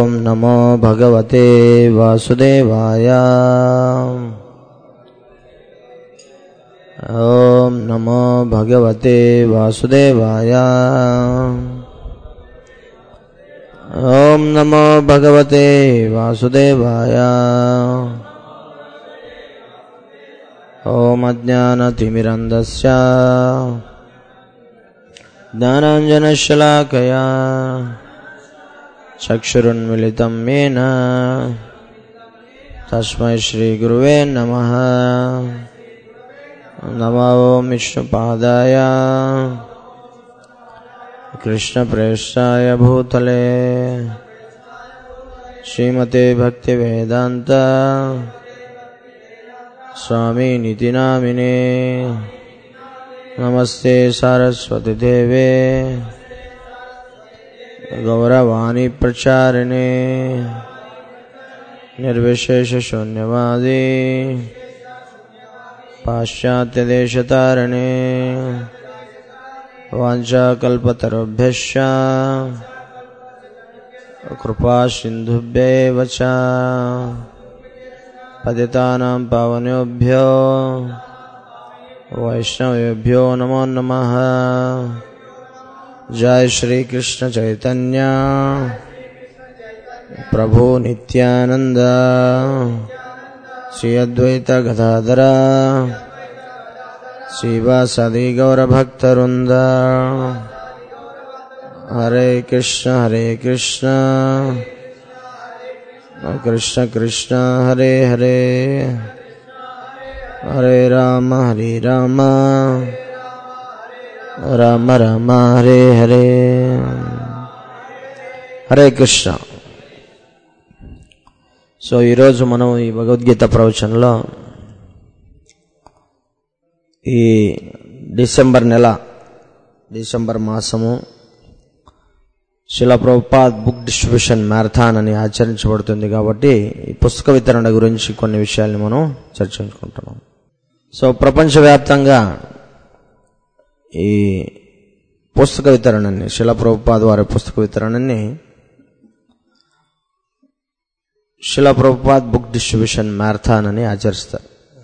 ॐ नमो भगवते वासुदेवाय ॐ नमो भगवते वासुदेवाय ॐ नमो भगवते वासुदेवाय ॐ अज्ञानतिमिरन्दस्य ज्ञानाञ्जनशलाकया चक्षुरुन्मिलितं येन तस्मै श्रीगुरुवे नमः नमो विष्णुपादाय कृष्णप्रेष्ठाय भूतले श्रीमते भक्तिवेदान्त स्वामीनिति नामिने नमस्ते सारस्वतीदेवे गौरवाणी प्रचारिणे निर्विशेषशून्यवादी पाश्चात्यदेशतारणे वाञ्छाकल्पतरुभ्यश्च कृपासिन्धुभ्येव च पतितानां पावनेभ्यो वैष्णवेभ्यो नमो नमः जय श्री कृष्ण चैतन्य प्रभु नित्यानंद श्री अद्वैत गदाधर श्रीवासदि गौरभक्तवृंद हरे कृष्ण हरे कृष्ण कृष्ण कृष्ण हरे हरे हरे राम हरे राम రామ రామ హరే హరే హరే కృష్ణ సో ఈరోజు మనం ఈ భగవద్గీత ప్రవచనంలో ఈ డిసెంబర్ నెల డిసెంబర్ మాసము శిలా ప్రభుపాద్ బుక్ డిస్ట్రిబ్యూషన్ మ్యారథాన్ అని ఆచరించబడుతుంది కాబట్టి ఈ పుస్తక వితరణ గురించి కొన్ని విషయాల్ని మనం చర్చించుకుంటున్నాం సో ప్రపంచవ్యాప్తంగా ఈ పుస్తక వితరణని శిల ప్రభుపాద్ వారి పుస్తక వితరణని శిల ప్రభుపాద్ బుక్ డిస్ట్రిబ్యూషన్ మ్యారథాన్ అని ఆచరిస్తారు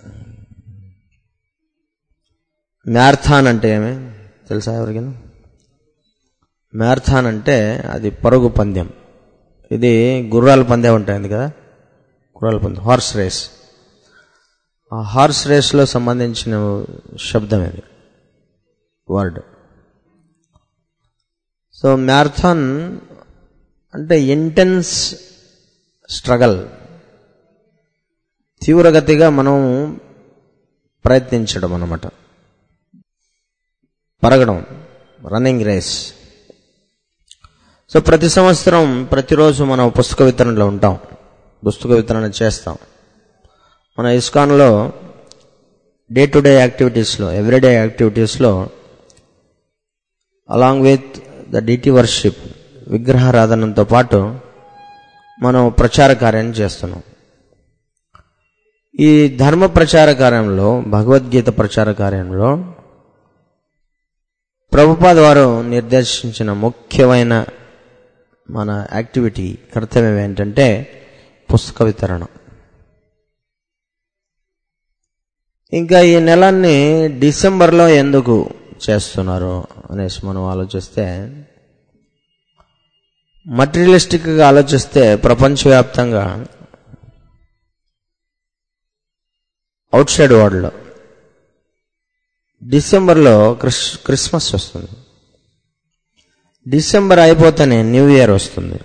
మ్యారథాన్ అంటే ఏమి తెలుసా ఎవరికైనా మ్యారథాన్ అంటే అది పరుగు పందెం ఇది గుర్రాల పందెం ఉంటుంది కదా గుర్రాల పందెం హార్స్ రేస్ ఆ హార్స్ రేస్లో సంబంధించిన శబ్దం ఇది వర్డ్ సో మ్యారథాన్ అంటే ఇంటెన్స్ స్ట్రగల్ తీవ్రగతిగా మనం ప్రయత్నించడం అన్నమాట పరగడం రన్నింగ్ రేస్ సో ప్రతి సంవత్సరం ప్రతిరోజు మనం పుస్తక వితరణలో ఉంటాం పుస్తక వితరణ చేస్తాం మన ఇస్కాన్లో డే టు డే యాక్టివిటీస్లో ఎవ్రీడే యాక్టివిటీస్లో along with the deity worship విగ్రహారాధనతో పాటు మనం ప్రచార కార్యాన్ని చేస్తున్నాం ఈ ధర్మ ప్రచార కార్యంలో భగవద్గీత ప్రచార కార్యంలో ప్రభుపాద్ వారు నిర్దేశించిన ముఖ్యమైన మన యాక్టివిటీ కర్తవ్యం ఏంటంటే పుస్తక వితరణ ఇంకా ఈ నెలన్ని డిసెంబర్లో ఎందుకు చేస్తున్నారు అనేసి మనం ఆలోచిస్తే మటీరియలిస్టిక్గా ఆలోచిస్తే ప్రపంచవ్యాప్తంగా అవుట్ సైడ్ వరల్డ్లో డిసెంబర్లో క్రిస్ క్రిస్మస్ వస్తుంది డిసెంబర్ అయిపోతేనే న్యూ ఇయర్ వస్తుంది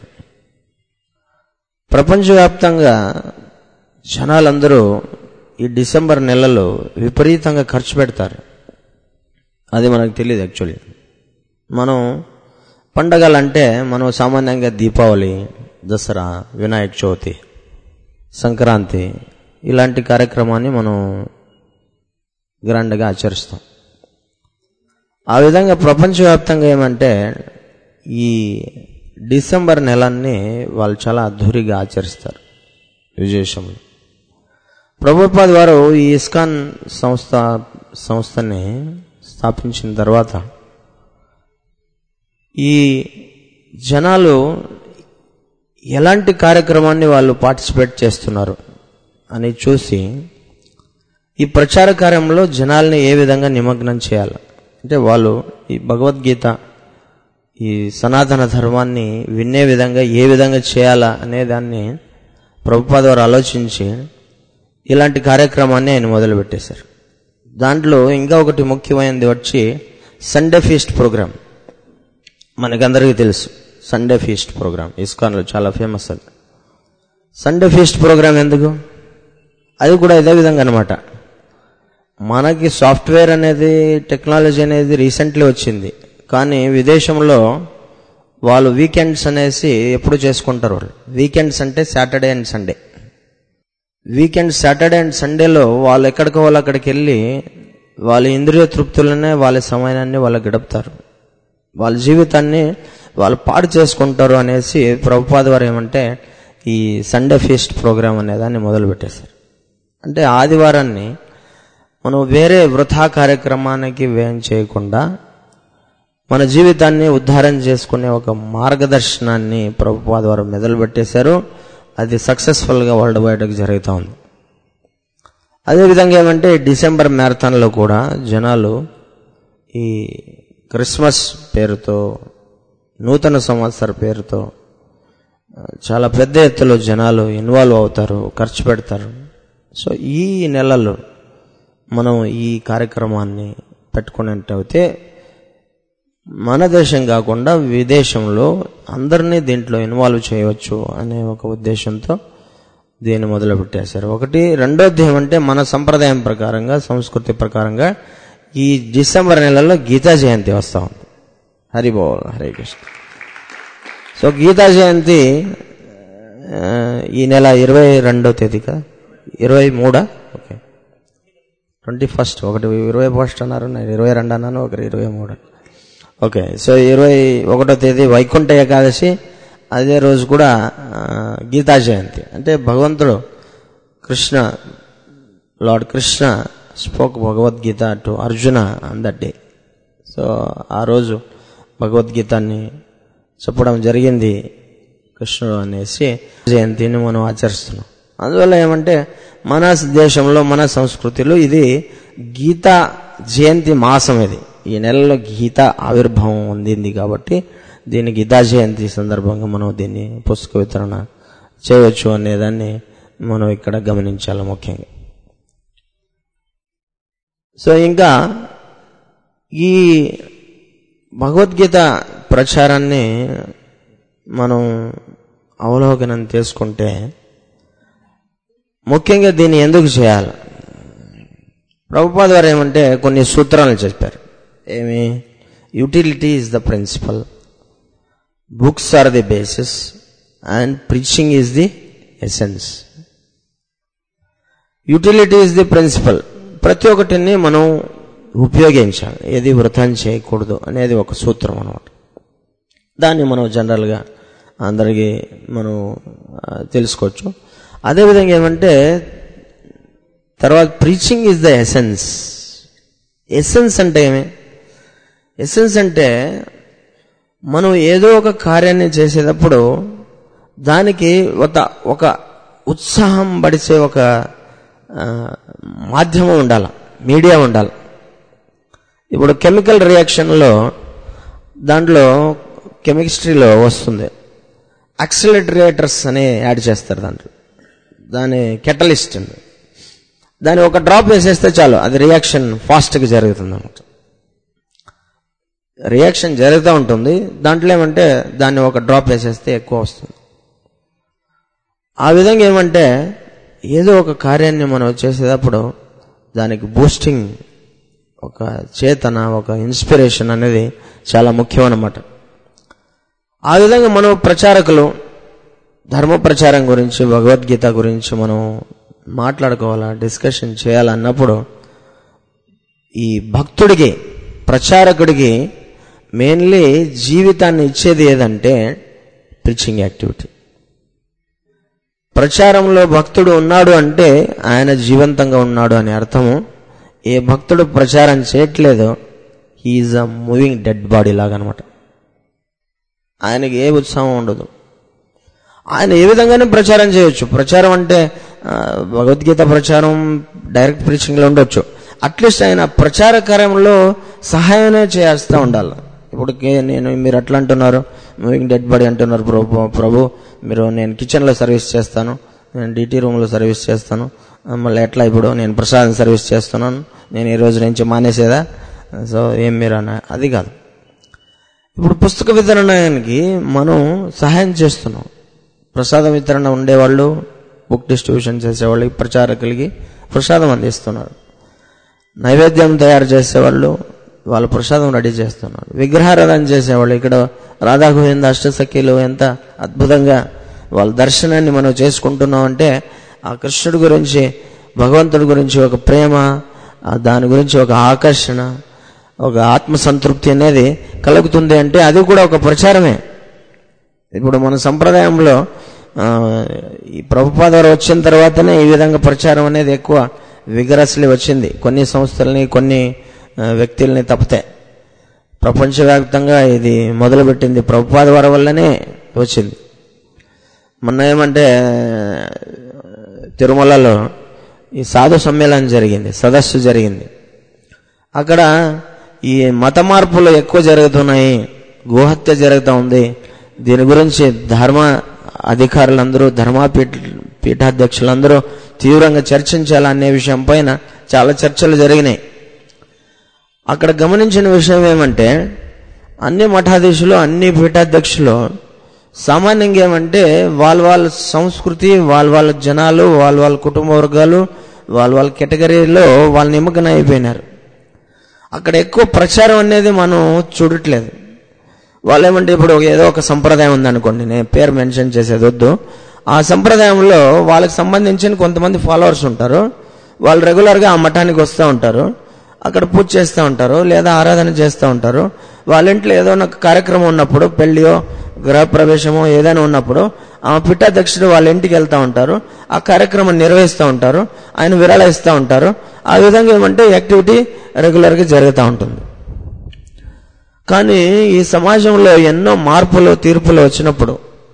ప్రపంచవ్యాప్తంగా జనాలందరూ ఈ డిసెంబర్ నెలలో విపరీతంగా ఖర్చు పెడతారు అది మనకు తెలియదు యాక్చువల్లీ మనం పండగలంటే మనం సామాన్యంగా దీపావళి దసరా వినాయక చవితి సంక్రాంతి ఇలాంటి కార్యక్రమాన్ని మనం గ్రాండ్గా ఆచరిస్తాం ఆ విధంగా ప్రపంచవ్యాప్తంగా ఏమంటే ఈ డిసెంబర్ నెలన్ని వాళ్ళు చాలా అద్ధూరిగా ఆచరిస్తారు విజయశంలో ప్రభుపాద్ వారు ఈ ఇస్కాన్ సంస్థ సంస్థని స్థాపించిన తర్వాత ఈ జనాలు ఎలాంటి కార్యక్రమాన్ని వాళ్ళు పార్టిసిపేట్ చేస్తున్నారు అని చూసి ఈ ప్రచార కార్యంలో జనాల్ని ఏ విధంగా నిమగ్నం చేయాలి అంటే వాళ్ళు ఈ భగవద్గీత ఈ సనాతన ధర్మాన్ని వినే విధంగా ఏ విధంగా చేయాలా అనే దాన్ని ప్రభుపాద వారు ఆలోచించి ఇలాంటి కార్యక్రమాన్ని ఆయన మొదలుపెట్టేశారు దాంట్లో ఇంకా ఒకటి ముఖ్యమైనది వచ్చి సండే ఫీస్ట్ ప్రోగ్రామ్ మనకందరికీ తెలుసు సండే ఫీస్ట్ ప్రోగ్రామ్ ఇస్కాన్లో చాలా ఫేమస్ అది సండే ఫీస్ట్ ప్రోగ్రామ్ ఎందుకు అది కూడా ఇదే విధంగా అనమాట మనకి సాఫ్ట్వేర్ అనేది టెక్నాలజీ అనేది రీసెంట్లీ వచ్చింది కానీ విదేశంలో వాళ్ళు వీకెండ్స్ అనేసి ఎప్పుడు చేసుకుంటారు వాళ్ళు వీకెండ్స్ అంటే Saturday and Sunday weekend Saturday and సండేలో వాళ్ళు ఎక్కడికి వాళ్ళు అక్కడికి వెళ్ళి వాళ్ళ ఇంద్రియ తృప్తులనే వాళ్ళ సమయాన్ని వాళ్ళు గడుపుతారు వాళ్ళ జీవితాన్ని వాళ్ళు పాడు చేసుకుంటారు అనేసి ప్రభుపాద వారు ఏమంటే ఈ సండే ఫీస్ట్ ప్రోగ్రామ్ అనేదాన్ని మొదలు పెట్టేశారు అంటే ఆదివారాన్ని మనం వేరే వృథా కార్యక్రమానికి వ్యయం చేయకుండా మన జీవితాన్ని ఉద్ధారం చేసుకునే ఒక మార్గదర్శనాన్ని ప్రభుపాద వారు మొదలు పెట్టేశారు అది సక్సెస్ఫుల్గా వరల్డ్ వైడ్కి జరుగుతూ ఉంది అదేవిధంగా ఏమంటే డిసెంబర్ మ్యారథాన్లో కూడా జనాలు ఈ క్రిస్మస్ పేరుతో నూతన సంవత్సర పేరుతో చాలా పెద్ద ఎత్తులో జనాలు ఇన్వాల్వ్ అవుతారు ఖర్చు పెడతారు సో ఈ నెలలో మనం ఈ కార్యక్రమాన్ని పెట్టుకున్నట్టయితే మన దేశం కాకుండా విదేశంలో అందరినీ దీంట్లో ఇన్వాల్వ్ చేయవచ్చు అనే ఒక ఉద్దేశంతో దీన్ని మొదలు పెట్టేశారు ఒకటి రెండోది ఏమంటే మన సంప్రదాయం ప్రకారంగా సంస్కృతి ప్రకారంగా ఈ డిసెంబర్ నెలలో గీతా జయంతి వస్తూ ఉంది హరి బోల్ హరే కృష్ణ సో గీతా జయంతి ఆ, ఈ నెల ఇరవై రెండో తేదీకా ఇరవై మూడా ఓకే ట్వంటీ ఫస్ట్ ఒకటి ఇరవై ఫస్ట్ అన్నారు నేను ఇరవై రెండు అన్నాను ఒకటి ఇరవై మూడు ఓకే సో ఇరవై ఒకటో తేదీ వైకుంఠ ఏకాదశి అదే రోజు కూడా ఆ, గీతా జయంతి అంటే భగవంతుడు Krishna lord Krishna spoke Bhagavad Gita to Arjuna on that day so ఆ రోజు భగవద్గీతాన్ని చెప్పడం జరిగింది కృష్ణుడు అనేసి జయంతిని మనం ఆచరిస్తున్నాం అందువల్ల ఏమంటే మన దేశంలో మన సంస్కృతిలో ఇది గీతా జయంతి మాసం ఇది ఈ నెలలో గీత ఆవిర్భావం ఉండింది కాబట్టి దీన్ని గీతా జయంతి సందర్భంగా మనం దీన్ని పుస్తక వితరణ చేయవచ్చు అనేదాన్ని మనం ఇక్కడ గమనించాలి ముఖ్యంగా సో ఇంకా ఈ భగవద్గీత ప్రచారాన్ని మనం అవలోకనం చేసుకుంటే ముఖ్యంగా దీన్ని ఎందుకు చేయాలి ప్రభుపాద వారు ఏమంటే కొన్ని సూత్రాలు చెప్పారు ఏమి utility is the principle books are the basis and preaching is the essence utility is the principle ప్రతి ఒక్కటిని మనం ఉపయోగించాలి ఏది వృతం చేయకూడదు అనేది ఒక సూత్రం అనమాట దాన్ని మనం జనరల్గా అందరికీ మనం ఆ, తెలుసుకోవచ్చు అదేవిధంగా ఏమంటే తర్వాత preaching is the essence essence అంటే ఏమి ఎసెన్స్ అంటే మనం ఏదో ఒక కార్యాన్ని చేసేటప్పుడు దానికి ఒక ఒక ఉత్సాహం పడిచే ఒక ఆ, మాధ్యమం ఉండాలి మీడియా ఉండాలి ఇప్పుడు కెమికల్ రియాక్షన్లో దాంట్లో కెమిస్ట్రీలో వస్తుంది యాక్సిలరేటర్స్ అని యాడ్ చేస్తారు దాంట్లో దాని కెటలిస్ట్ అండి దాన్ని ఒక డ్రాప్ వేసేస్తే చాలు అది రియాక్షన్ ఫాస్ట్గా జరుగుతుంది అన్నమాట రియాక్షన్ జరుగుతూ ఉంటుంది దాంట్లో ఏమంటే దాన్ని ఒక డ్రాప్ వేసేస్తే ఎక్కువ వస్తుంది ఆ విధంగా ఏమంటే ఏదో ఒక కార్యాన్ని మనం చేసేటప్పుడు దానికి బూస్టింగ్ ఒక చేతన ఒక ఇన్స్పిరేషన్ అనేది చాలా ముఖ్యం అన్నమాట ఆ విధంగా మనం ప్రచారకులు ధర్మ ప్రచారం గురించి భగవద్గీత గురించి మనం మాట్లాడుకోవాలా డిస్కషన్ చేయాలన్నప్పుడు ఈ భక్తుడికి ప్రచారకుడికి మెయిన్లీ జీవితాన్ని ఇచ్చేది ఏదంటే ప్రిచింగ్ యాక్టివిటీ ప్రచారంలో భక్తుడు ఉన్నాడు అంటే ఆయన జీవంతంగా ఉన్నాడు అని అర్థము ఏ భక్తుడు ప్రచారం చేయట్లేదో he is a moving dead body లాగా అనమాట ఆయనకి ఏ ఉత్సాహం ఉండదు ఆయన ఏ విధంగానే ప్రచారం చేయొచ్చు ప్రచారం అంటే ఆ, భగవద్గీత ప్రచారం డైరెక్ట్ ప్రీచింగ్లో ఉండొచ్చు అట్లీస్ట్ ఆయన ప్రచార కార్యంలో సహాయమే చేస్తూ ఉండాలి ఇప్పుడు కే- నేను మీరు అట్లా అంటున్నారు మూవింగ్ డెడ్ బాడీ అంటున్నారు ప్రభు ప్రభు మీరు నేను కిచెన్లో సర్వీస్ చేస్తాను నేను డిటీ రూమ్లో సర్వీస్ చేస్తాను ఆ, మళ్ళీ ఎట్లా ఇప్పుడు నేను ప్రసాదం సర్వీస్ చేస్తున్నాను నేను ఈ రోజు నుంచి మానేసేదా సో ఏం మీరు అన్న అది కాదు ఇప్పుడు పుస్తక వితరణకి మనం సహాయం చేస్తున్నాం ప్రసాదం వితరణ ఉండేవాళ్ళు బుక్ డిస్ట్రిబ్యూషన్ చేసేవాళ్ళు ఈ ప్రచారకులకి ప్రసాదం అందిస్తున్నారు నైవేద్యం తయారు చేసేవాళ్ళు వాళ్ళ ప్రసాదం రెడీ చేస్తున్నారు విగ్రహారాధన చేసేవాళ్ళు ఇక్కడ రాధా గోవింద అష్టసఖీలు ఎంత అద్భుతంగా వాళ్ళ దర్శనాన్ని మనం చేసుకుంటున్నాం అంటే ఆ కృష్ణుడి గురించి భగవంతుడి గురించి ఒక ప్రేమ ఆ దాని గురించి ఒక ఆకర్షణ ఒక ఆత్మ సంతృప్తి అనేది కలుగుతుంది అంటే అది కూడా ఒక ప్రచారమే ఇప్పుడు మన సంప్రదాయంలో ఆ, ఈ ప్రభుపాద వారు వచ్చిన తర్వాతనే ఈ విధంగా ప్రచారం అనేది ఎక్కువ విగరస్లీ వచ్చింది కొన్ని సంస్థల్ని కొన్ని ఆ, వ్యక్తుల్ని తప్పితే ప్రపంచవ్యాప్తంగా ఇది మొదలుపెట్టింది ప్రభుపాద వారి వల్లనే వచ్చింది మొన్న ఏమంటే తిరుమలలో ఈ సాధు సమ్మేళనం జరిగింది సదస్సు జరిగింది అక్కడ ఈ మత మార్పులు ఎక్కువ జరుగుతున్నాయి గోహత్య జరుగుతూ ఉంది దీని గురించి ధర్మ అధికారులందరూ ధర్మపీఠ పీఠాధ్యక్షులందరూ తీవ్రంగా చర్చించాలనే విషయం పైన చాలా చర్చలు జరిగినాయి అక్కడ గమనించిన విషయం ఏమంటే అన్ని మఠాధీశులు అన్ని పీఠాధ్యక్షులు సామాన్యంగా ఏమంటే వాళ్ళ వాళ్ళ సంస్కృతి వాళ్ళ వాళ్ళ జనాలు వాళ్ళ వాళ్ళ కుటుంబ వర్గాలు వాళ్ళ వాళ్ళ కేటగిరీలో వాళ్ళు నిమగ్నం అయిపోయినారు అక్కడ ఎక్కువ ప్రచారం అనేది మనం చూడట్లేదు వాళ్ళు ఏమంటే ఇప్పుడు ఏదో ఒక సంప్రదాయం ఉందనుకోండి నేను పేరు మెన్షన్ చేసేది వద్దు ఆ సంప్రదాయంలో వాళ్ళకి సంబంధించిన కొంతమంది ఫాలోవర్స్ ఉంటారు వాళ్ళు రెగ్యులర్గా ఆ మఠానికి వస్తూ ఉంటారు అక్కడ పూజ చేస్తూ ఉంటారు లేదా ఆరాధన చేస్తూ ఉంటారు వాళ్ళ ఇంట్లో ఏదో ఒక కార్యక్రమం ఉన్నప్పుడు పెళ్లియో గృహప్రవేశమో ఏదైనా ఉన్నప్పుడు ఆ పీఠాధ్యక్షుడు వాళ్ళ ఇంటికి వెళ్తూ ఉంటారు ఆ కార్యక్రమం నిర్వహిస్తూ ఉంటారు ఆయన విరాళ ఇస్తూ ఉంటారు ఆ విధంగా ఏమంటే యాక్టివిటీ రెగ్యులర్గా జరుగుతూ ఉంటుంది కానీ ఈ సమాజంలో ఎన్నో మార్పులు తీర్పులు వచ్చినప్పుడు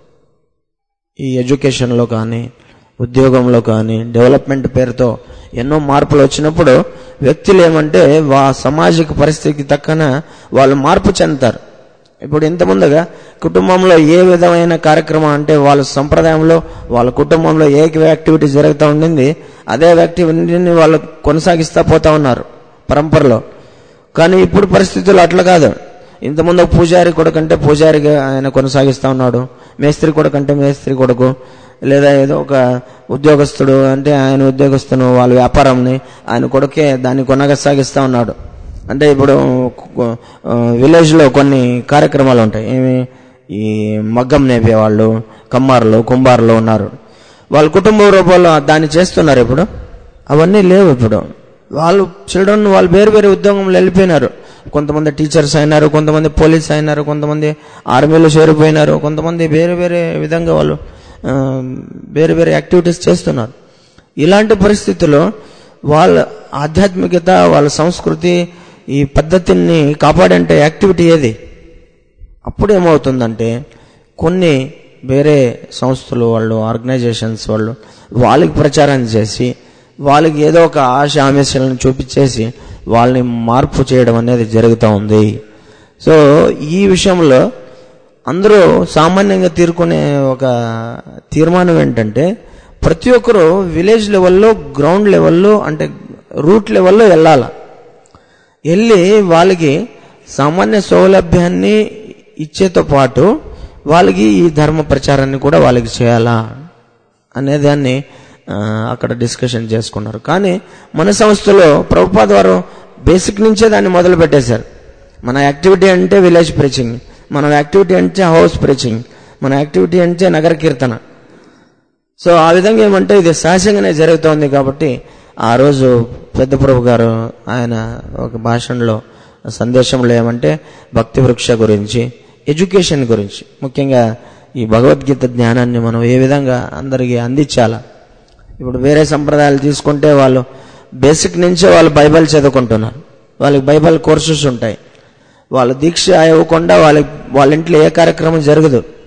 ఈ ఎడ్యుకేషన్లో కానీ ఉద్యోగంలో కానీ డెవలప్మెంట్ పేరుతో ఎన్నో మార్పులు వచ్చినప్పుడు వ్యక్తులు ఏమంటే వా సామాజిక పరిస్థితికి తక్కన వాళ్ళు మార్పు చెందుతారు ఇప్పుడు ఇంత ముందుగా కుటుంబంలో ఏ విధమైన కార్యక్రమం అంటే వాళ్ళ సంప్రదాయంలో వాళ్ళ కుటుంబంలో ఏ యాక్టివిటీ జరుగుతూ ఉండింది అదే యాక్టివిటీని వాళ్ళు కొనసాగిస్తూ పోతా ఉన్నారు పరంపరలో కానీ ఇప్పుడు పరిస్థితులు అట్లా కాదు ఇంతకుముందు ఒక పూజారి కొడుకు అంటే పూజారిగా ఆయన కొనసాగిస్తా ఉన్నాడు మేస్త్రి కొడుకు అంటే మేస్త్రి కొడుకు లేదా ఏదో ఒక ఉద్యోగస్తుడు అంటే ఆయన ఉద్యోగస్తును వాళ్ళ వ్యాపారంని ఆయన కొడుకే దాన్ని కొనసాగిస్తా ఉన్నాడు అంటే ఇప్పుడు విలేజ్ లో కొన్ని కార్యక్రమాలు ఉంటాయి ఏమి ఈ మగ్గం నేపే వాళ్ళు కమ్మారులు కుంబారులు ఉన్నారు వాళ్ళ కుటుంబ రూపంలో దాన్ని చేస్తున్నారు ఇప్పుడు అవన్నీ లేవు ఇప్పుడు వాళ్ళు చిల్డ్రన్ వాళ్ళు వేరు వేరే ఉద్యోగంలో వెళ్ళిపోయినారు కొంతమంది టీచర్స్ అయినారు కొంతమంది పోలీస్ అయినారు కొంతమంది ఆర్మీలో చేరిపోయినారు కొంతమంది వేరే వేరే విధంగా వాళ్ళు ఆ, వేరే వేరే యాక్టివిటీస్ చేస్తున్నారు ఇలాంటి పరిస్థితుల్లో వాళ్ళ ఆధ్యాత్మికత వాళ్ళ సంస్కృతి ఈ పద్ధతిని కాపాడంటే యాక్టివిటీ ఏది అప్పుడు ఏమవుతుందంటే కొన్ని వేరే సంస్థలు వాళ్ళు ఆర్గనైజేషన్స్ వాళ్ళు వాళ్ళకి ప్రచారం చేసి వాళ్ళకి ఏదో ఒక ఆశ ఆమెశాలను చూపించేసి వాళ్ళని మార్పు చేయడం అనేది జరుగుతూ ఉంది సో ఈ విషయంలో అందరూ సామాన్యంగా తీరుకునే ఒక తీర్మానం ఏంటంటే ప్రతి ఒక్కరూ విలేజ్ లెవెల్లో గ్రౌండ్ లెవెల్లో అంటే రూట్ లెవెల్లో వెళ్ళాల వెళ్ళి వాళ్ళకి సామాన్య సౌలభ్యాన్ని ఇచ్చేతో పాటు వాళ్ళకి ఈ ధర్మ ప్రచారాన్ని కూడా వాళ్ళకి చేయాలా అనే దాన్ని ఆ, అక్కడ డిస్కషన్ చేసుకున్నారు కానీ మన సంస్థలో ప్రభుపాద వారు బేసిక్ నుంచే దాన్ని మొదలు పెట్టేశారు మన యాక్టివిటీ అంటే విలేజ్ ప్రీచింగ్ మన యాక్టివిటీ అంటే హౌస్ ప్రీచింగ్ మన యాక్టివిటీ అంటే నగర కీర్తన సో ఆ విధంగా ఏమంటే ఇది సహజంగానే జరుగుతోంది కాబట్టి ఆ రోజు పెద్ద ప్రభు గారు ఆయన ఒక భాషణలో సందేశంలో ఏమంటే భక్తి వృక్ష గురించి ఎడ్యుకేషన్ గురించి ముఖ్యంగా ఈ భగవద్గీత జ్ఞానాన్ని మనం ఏ విధంగా అందరికీ అందించాలా ఇప్పుడు వేరే సంప్రదాయాలు తీసుకుంటే వాళ్ళు బేసిక్ నుంచే వాళ్ళు బైబిల్ చదువుకుంటున్నారు వాళ్ళకి బైబిల్ కోర్సెస్ ఉంటాయి వాళ్ళ దీక్ష ఇవ్వకుండా వాళ్ళ వాళ్ళ ఇంట్లో ఏ కార్యక్రమం జరగదు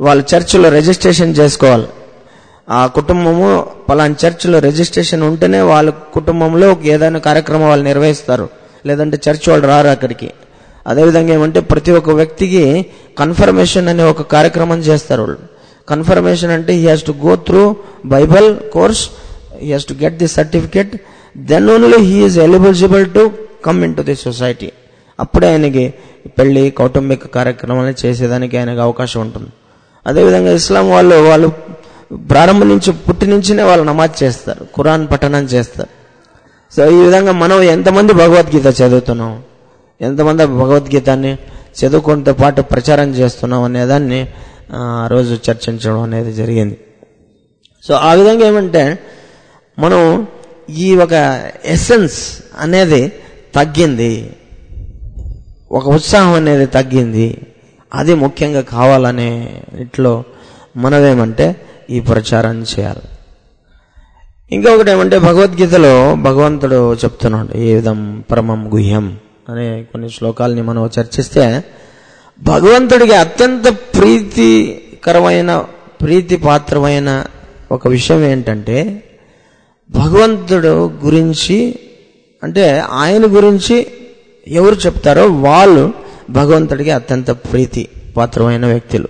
వాళ్ళు చర్చిలో రిజిస్ట్రేషన్ చేసుకోవాలి ఆ కుటుంబము పలానా చర్చిలో రిజిస్ట్రేషన్ ఉంటేనే వాళ్ళ కుటుంబంలో ఏదైనా కార్యక్రమం వాళ్ళు నిర్వహిస్తారు లేదంటే చర్చ్ వాళ్ళు రారు అక్కడికి అదేవిధంగా ఏమంటే ప్రతి ఒక్క వ్యక్తికి కన్ఫర్మేషన్ అనే ఒక కార్యక్రమం చేస్తారు వాళ్ళు కన్ఫర్మేషన్ అంటే he has to go through Bible course he has to get the certificate then only he is eligible to come into the society అప్పుడే ఆయనకి పెళ్లి కౌటుంబిక కార్యక్రమాలు చేసేదానికి ఆయనకు అవకాశం ఉంటుంది అదేవిధంగా ఇస్లాం వాళ్ళు వాళ్ళు ప్రారంభం నుంచి పుట్టి నుంచినే వాళ్ళు నమాజ్ చేస్తారు ఖురాన్ పఠనం చేస్తారు సో ఈ విధంగా మనం ఎంతమంది భగవద్గీత చదువుతున్నాం ఎంతమంది భగవద్గీతాన్ని చదువుకుంటూ పాటు ప్రచారం చేస్తున్నాం అనేదాన్ని ఆ రోజు చర్చించడం అనేది జరిగింది సో ఆ విధంగా ఏమంటే మనం ఈ ఒక ఎసెన్స్ అనేది తగ్గింది ఒక ఉత్సాహం అనేది తగ్గింది అది ముఖ్యంగా కావాలనే ఇట్లో మనమేమంటే ఈ ప్రచారం చేయాలి ఇంకొకటి ఏమంటే భగవద్గీతలో భగవంతుడు చెప్తున్నాడు ఏ విధం పరమం గుహ్యం అనే కొన్ని శ్లోకాలని మనం చర్చిస్తే భగవంతుడికి అత్యంత ప్రీతికరమైన ప్రీతి పాత్రమైన ఒక విషయం ఏంటంటే భగవంతుడు గురించి అంటే ఆయన గురించి ఎవరు చెప్తారో వాళ్ళు భగవంతుడికి అత్యంత ప్రీతి పాత్రమైన వ్యక్తులు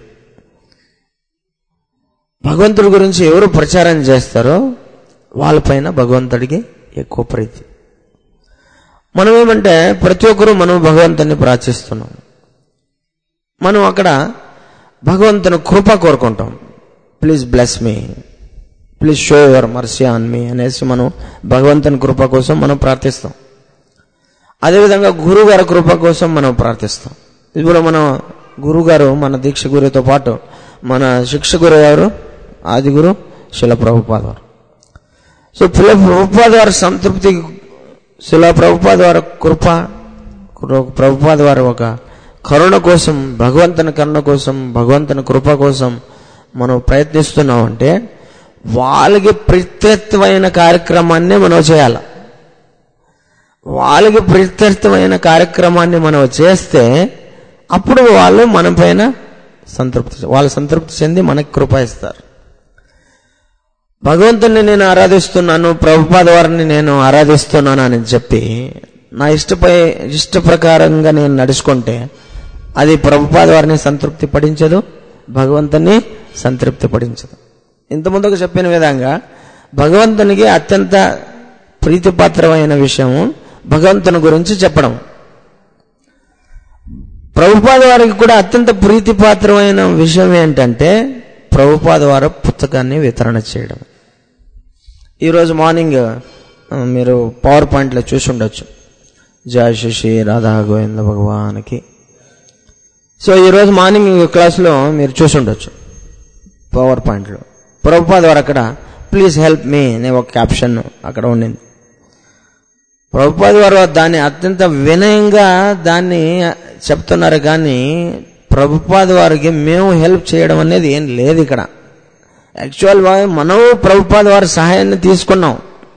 భగవంతుడి గురించి ఎవరు ప్రచారం చేస్తారో వాళ్ళపైన భగవంతుడికి ఎక్కువ ప్రీతి మనం ఏమంటే ప్రతి ఒక్కరూ మనం భగవంతుని ప్రార్థిస్తున్నాం మనం అక్కడ భగవంతుని కృప కోరుకుంటాం please bless me please show your mercy on me అనేసి మనం భగవంతుని కృప కోసం మనం ప్రార్థిస్తాం అదేవిధంగా గురువు గారి కృప కోసం మనం ప్రార్థిస్తాం ఇప్పుడు మనం గురుగారు మన దీక్ష గురువుతో పాటు మన శిక్ష గురువు గారు ఆది గురు శిల ప్రభుపాద వారు సో శిల ప్రభుపాద వారి సంతృప్తి శిల ప్రభుపాద వారి కృప ప్రభుపాద వారి ఒక కరుణ కోసం భగవంతుని కరుణ కోసం భగవంతుని కృప కోసం మనం ప్రయత్నిస్తున్నామంటే వాళ్ళకి ప్రత్యర్థమైన కార్యక్రమాన్ని మనం చేయాలి వాళ్ళకి ప్రత్యర్థమైన కార్యక్రమాన్ని మనం చేస్తే అప్పుడు వాళ్ళు మన పైన సంతృప్తి వాళ్ళు సంతృప్తి చెంది మనకి కృప ఇస్తారు భగవంతుని నేను ఆరాధిస్తున్నాను ప్రభుపాద వారిని నేను ఆరాధిస్తున్నాను అని చెప్పి నా ఇష్టపై ఇష్ట ప్రకారంగా నేను నడుచుకుంటే అది ప్రభుపాద వారిని సంతృప్తి పడించదు భగవంతుని సంతృప్తి పడించదు ఇంతకుముందుకు చెప్పిన విధంగా భగవంతునికి అత్యంత ప్రీతిపాత్రమైన విషయము భగవంతుని గురించి చెప్పడం ప్రభుపాద వారికి కూడా అత్యంత ప్రీతిపాత్రమైన విషయం ఏంటంటే ప్రభుపాద వారు పుస్తకాన్ని వితరణ చేయడం ఈరోజు మార్నింగ్ మీరు పవర్ పాయింట్లో చూసి ఉండొచ్చు జయ శశి రాధా గోవింద భగవానికి సో ఈరోజు మార్నింగ్ క్లాస్లో మీరు చూసి ఉండొచ్చు పవర్ పాయింట్లో ప్రభుపాద వారు అక్కడ ప్లీజ్ హెల్ప్ మీ అనే ఒక క్యాప్షన్ అక్కడ ఉండింది ప్రభుపాద వారు దాన్ని అత్యంత వినయంగా దాన్ని చెప్తున్నారు కానీ ప్రభుపాద వారికి మేము హెల్ప్ చేయడం అనేది ఏం లేదు ఇక్కడ యాక్చువల్ మనం ప్రభుపాద వారి సహాయాన్ని తీసుకున్నాం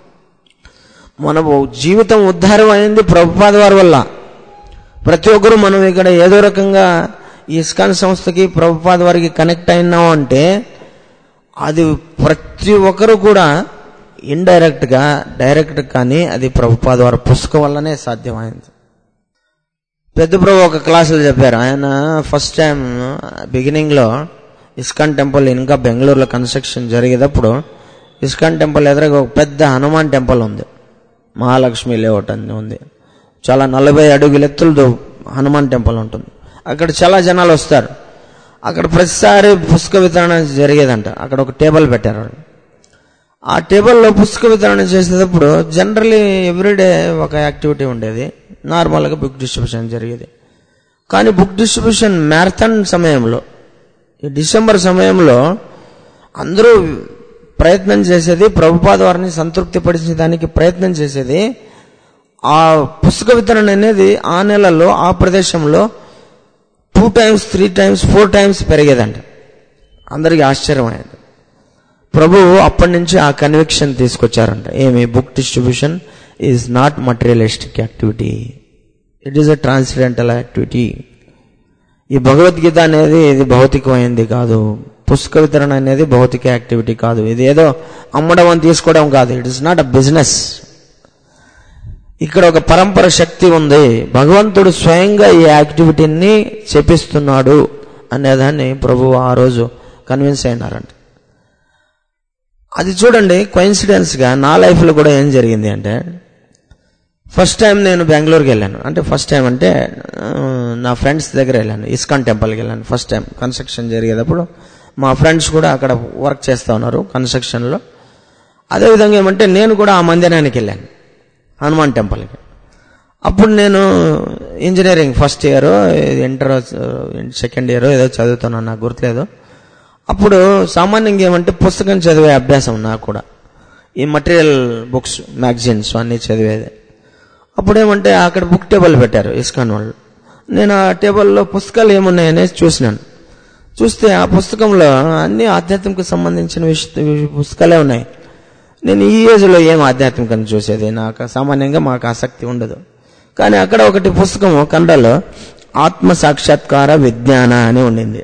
మన జీవితం ఉద్ధారం అయింది ప్రభుపాద వారి వల్ల ప్రతి ఒక్కరు మనం ఇక్కడ ఏదో రకంగా ఈ ఇస్కాన్ సంస్థకి ప్రభుపాద వారికి కనెక్ట్ అయినాం అంటే అది ప్రతి ఒక్కరు కూడా ఇండైరెక్ట్ గా డైరెక్ట్ కానీ అది ప్రభుపాద వారి పుస్తకం వల్లనే సాధ్యమైంది పెద్ద ప్రభు ఒక క్లాసులు చెప్పారు ఆయన ఫస్ట్ టైం బిగినింగ్ లో ఇస్కాన్ టెంపుల్ ఇంకా బెంగళూరులో కన్స్ట్రక్షన్ జరిగేటప్పుడు ఇస్కాన్ టెంపుల్ ఎదురుగా ఒక పెద్ద హనుమాన్ టెంపుల్ ఉంది మహాలక్ష్మి లేఅవుట్ అని ఉంది చాలా నలభై అడుగుల ఎత్తులతో హనుమాన్ టెంపుల్ ఉంటుంది అక్కడ చాలా జనాలు వస్తారు అక్కడ ప్రతిసారి పుస్తక వితరణ జరిగేదంట అక్కడ ఒక టేబుల్ పెట్టారు వాళ్ళు ఆ టేబుల్లో పుస్తక వితరణ చేసేటప్పుడు జనరలీ ఎవ్రీడే ఒక యాక్టివిటీ ఉండేది నార్మల్గా బుక్ డిస్ట్రిబ్యూషన్ జరిగేది కానీ బుక్ డిస్ట్రిబ్యూషన్ మ్యారథాన్ సమయంలో ఈ డిసెంబర్ సమయంలో అందరూ ప్రయత్నం చేసేది ప్రభుపాద వారిని సంతృప్తి పరిచేదానికి ప్రయత్నం చేసేది ఆ పుస్తక వితరణ అనేది ఆ నెలలో ఆ ప్రదేశంలో two times three times four times పెరిగేదంట అందరికి ఆశ్చర్యం అయ్యేది ప్రభు అప్పటి నుంచి ఆ కన్విక్షన్ తీసుకొచ్చారంట ఏమి book distribution is not materialistic activity it is a transcendental activity ఈ భగవద్గీత అనేది ఇది భౌతికమైనది కాదు పుస్తక వితరణ అనేది భౌతిక యాక్టివిటీ కాదు ఇది ఏదో అమ్మడం అని తీసుకోవడం కాదు it is not a business ఇక్కడ ఒక పరంపర శక్తి ఉంది భగవంతుడు స్వయంగా ఈ యాక్టివిటీని చేపిస్తున్నాడు అనేదాన్ని ప్రభు ఆ రోజు కన్విన్స్ అయినారంట అది చూడండి గా నా లైఫ్లో కూడా ఏం జరిగింది అంటే ఫస్ట్ టైం నేను బెంగళూరుకి వెళ్ళాను అంటే ఫస్ట్ టైం అంటే ఆ, నా ఫ్రెండ్స్ దగ్గర వెళ్ళాను ఇస్కాన్ టెంపుల్కి వెళ్ళాను ఫస్ట్ టైం కన్స్ట్రక్షన్ జరిగేటప్పుడు మా ఫ్రెండ్స్ కూడా అక్కడ వర్క్ చేస్తూ ఉన్నారు కన్స్ట్రక్షన్లో అదేవిధంగా ఏమంటే నేను కూడా ఆ మందిరానికి వెళ్ళాను హనుమాన్ టెంపుల్కి అప్పుడు నేను engineering first year inter second year ఏదో చదువుతున్నాను నాకు గుర్తులేదు అప్పుడు సామాన్యంగా ఏమంటే పుస్తకం చదివే అభ్యాసం నాకు కూడా ఈ మటీరియల్ బుక్స్ మ్యాగజైన్స్ అన్నీ చదివేది అప్పుడు ఏమంటే అక్కడ బుక్ టేబుల్ పెట్టారు ఇస్కాన్ వాళ్ళు నేను ఆ టేబుల్లో పుస్తకాలు ఏమున్నాయనేసి చూసినాను చూస్తే ఆ పుస్తకంలో అన్ని ఆధ్యాత్మిక సంబంధించిన విష పుస్తకాలే ఉన్నాయి నేను ఈ ఏజ్లో ఏం ఆధ్యాత్మికం చూసేది నాకు సామాన్యంగా మాకు ఆసక్తి ఉండదు కానీ అక్కడ ఒకటి పుస్తకం కన్నడలో ఆత్మ సాక్షాత్కార విజ్ఞాన అని ఉండింది